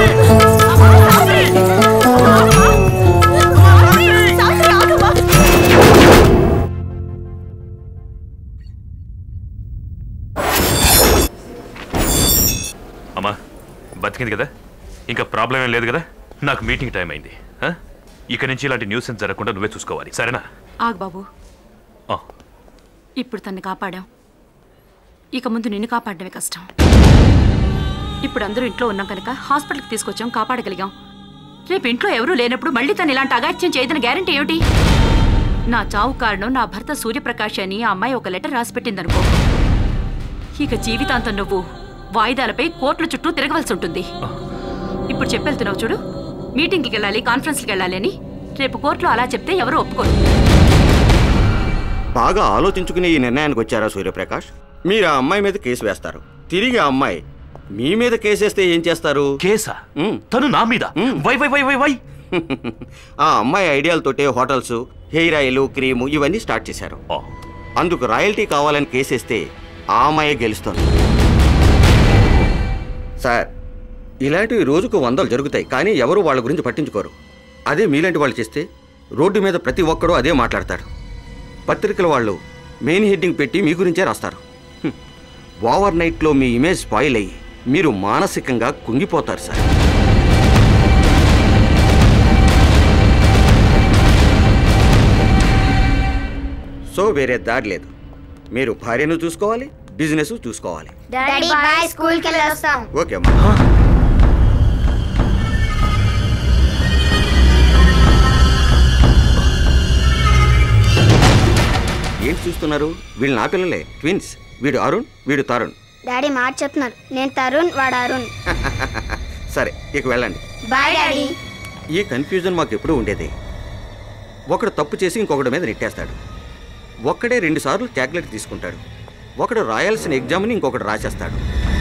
అమ్మా బతికింది కదా ఇంకా ప్రాబ్లం ఏం లేదు కదా నాకు మీటింగ్ టైం అయింది ఆ? ఇక నుంచి ఇలాంటి న్యూసెన్స్ జరగకుండా నువ్వే చూసుకోవాలి సరేనా ఆగు బాబు ఆ. ఇప్పుడు తన్ని కాపాడాం ఇక ముందు నిన్ను కాపాడడమే కష్టం ఇప్పుడు అందరూ ఇంట్లో ఉన్నాం కనుక హాస్పిటల్కి తీసుకొచ్చాం కాపాడగలిగాం రేపు ఇంట్లో ఎవరూ లేనప్పుడు మళ్ళీ తను ఇలాంటి అగాత్యం చేయదని గ్యారంటీ ఏమిటి నా చావు కారణం నా భర్త సూర్యప్రకాష్ అని ఆ అమ్మాయి ఒక లెటర్ రాసి పెట్టిందనుకో ఇక జీవితాంతం నువ్వు వాయిదాలపై కోర్టుల చుట్టూ తిరగవలసి ఉంటుంది ఇప్పుడు చెప్పెళ్తున్నావు చూడు మీటింగ్కి వెళ్ళాలి కాన్ఫరెన్స్కి వెళ్ళాలి అని రేపు కోర్టులో అలా చెప్తే ఎవరు ఒప్పుకోరు బాగా ఆలోచించుకుని ఈ నిర్ణయానికి వచ్చారా సూర్యప్రకాష్ మీరు ఆ అమ్మాయి మీద కేసు వేస్తారు తిరిగి ఆ అమ్మాయి మీ మీద కేసేస్తే ఏం చేస్తారు కేసా తను నా మీద why why why why why ఆ అమ్మాయి ఐడియాలతోటే హోటల్స్ హెయిర్ ఆయిల్ క్రీము ఇవన్నీ స్టార్ట్ చేశారు అందుకు రాయల్టీ కావాలని కేసేస్తే ఆ అమ్మాయే గెలుస్తుంది సార్ ఇలాంటివి రోజుకు వందలు జరుగుతాయి కానీ ఎవరు వాళ్ళ గురించి పట్టించుకోరు అదే మీలాంటి వాళ్ళు చేస్తే రోడ్డు మీద ప్రతి ఒక్కడూ అదే మాట్లాడతాడు పత్రికల వాళ్ళు మెయిన్ హెడ్డింగ్ పెట్టి మీ గురించే రాస్తారు హ్మ్. ఓవర్ నైట్లో మీ ఇమేజ్ స్పాయిల్ అయ్యి మీరు మానసికంగా కుంగిపోతారు సార్ సో వేరే దారి లేదు మీరు భార్యను చూసుకోవాలి బిజినెస్ చూసుకోవాలి డాడీ బాయ్ స్కూల్ కి వెళ్ళి వస్తాం ఓకే అమ్మా ఏంటి చూస్తున్నారు వీళ్ళు నా పిల్లలే ట్విన్స్ వీడు అరుణ్ వీడు తరుణ్ డాడీ మాట చెప్తున్నారు నేను తరుణ్ వాడు అరుణ్ సరే ఇక వెళ్ళండి బాయ్ డాడీ ఈ కన్ఫ్యూజన్ మాకు ఎప్పుడూ ఉండేది ఒకడు తప్పు చేసి ఇంకొకటి మీద నెట్టేస్తాడు ఒక్కడే రెండుసార్లు చాక్లెట్ తీసుకుంటాడు ఒకడు రాయాల్సిన ఎగ్జామ్ని ఇంకొకటి రాసేస్తాడు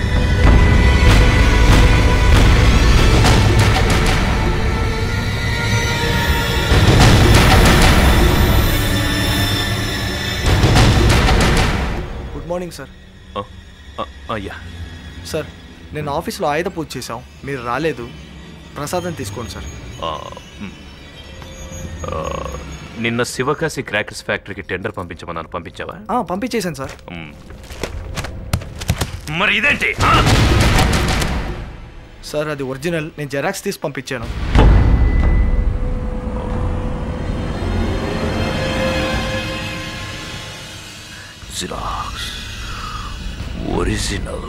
గుడ్ మార్నింగ్ సార్ అయ్యా సార్ నేను ఆఫీస్లో ఆయుధ పూజ చేశాం మీరు రాలేదు ప్రసాదం తీసుకోండి సార్ ఆ, మ్. ఆ, నిన్న శివకాశి క్రాకర్స్ ఫ్యాక్టరీకి టెండర్ పంపించమన్నాను పంపించావా ఆ, పంపించేశాను సార్ మ్. మరి ఇదేంటి ఆ? సార్ అది ఒరిజినల్ నేను జెరాక్స్ తీసి పంపించాను జిరాక్స్ ఒరిజినల్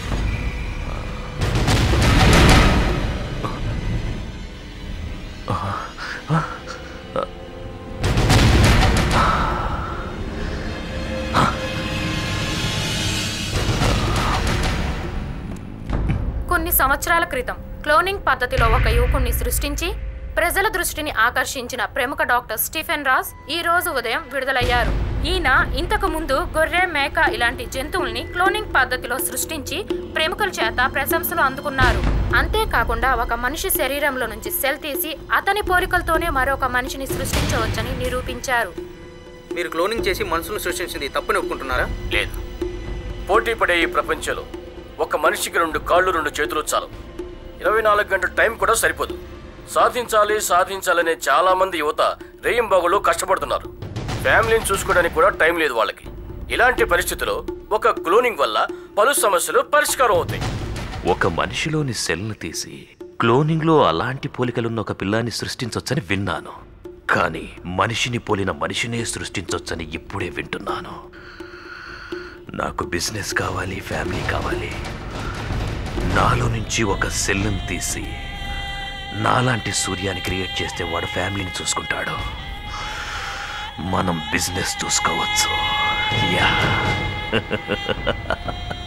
కొన్ని సంవత్సరాల క్రితం క్లోనింగ్ పద్ధతిలో ఒక యువకుణ్ణి సృష్టించి ప్రజల దృష్టిని ఆకర్షించిన ప్రముఖ డాక్టర్ స్టీఫెన్ రాస్ ఈ రోజు ఉదయం విడుదలయ్యారు ఈయన ఇంతకు ముందు గొర్రె మేక ఇలాంటి జంతువుల్ని క్లోనింగ్ పద్ధతిలో సృష్టించి ప్రముఖుల చేత ప్రశంసలు అందుకున్నారు అంతేకాకుండా ఒక మనిషి శరీరంలో నుంచి సెల్ తీసి అతని పోలికలతోనే మరొక మనిషిని సృష్టించవచ్చని నిరూపించారు మీరు క్లోనింగ్ చేసి మనుషులను సృష్టించింది తప్పని ఒప్పుకుంటున్నారా లేదు పోటీ పడే ఈ ప్రపంచంలో ఒక మనిషికి రెండు కాళ్ళు రెండు చేతులు చాలు ఇరవై నాలుగు గంటల టైం కూడా సరిపోదు సాధించాలి సాధించాలనే చాలా మంది యువత రేయింబాగులు కష్టపడుతున్నారు ఫ్యామిలీని చూసుకోవడానికి కూడా టైం లేదు వాళ్ళకి ఇలాంటి పరిస్థితిలో ఒక క్లోనింగ్ వల్ల పలు సమస్యలు పరిష్కారం అవుతాయి ఒక మనిషిలోని సెల్ను తీసి క్లోనింగ్లో అలాంటి పోలికలున్న ఒక పిల్లాన్ని సృష్టించొచ్చని విన్నాను కానీ మనిషిని పోలిన మనిషినే సృష్టించొచ్చని ఇప్పుడే వింటున్నాను నాకు బిజినెస్ కావాలి ఫ్యామిలీ కావాలి నాలో నుంచి ఒక సెల్ను తీసి నాలాంటి సూర్యాన్ని క్రియేట్ చేస్తే వాడు ఫ్యామిలీని చూసుకుంటాడు మనం బిజినెస్ చూసుకోవచ్చు యా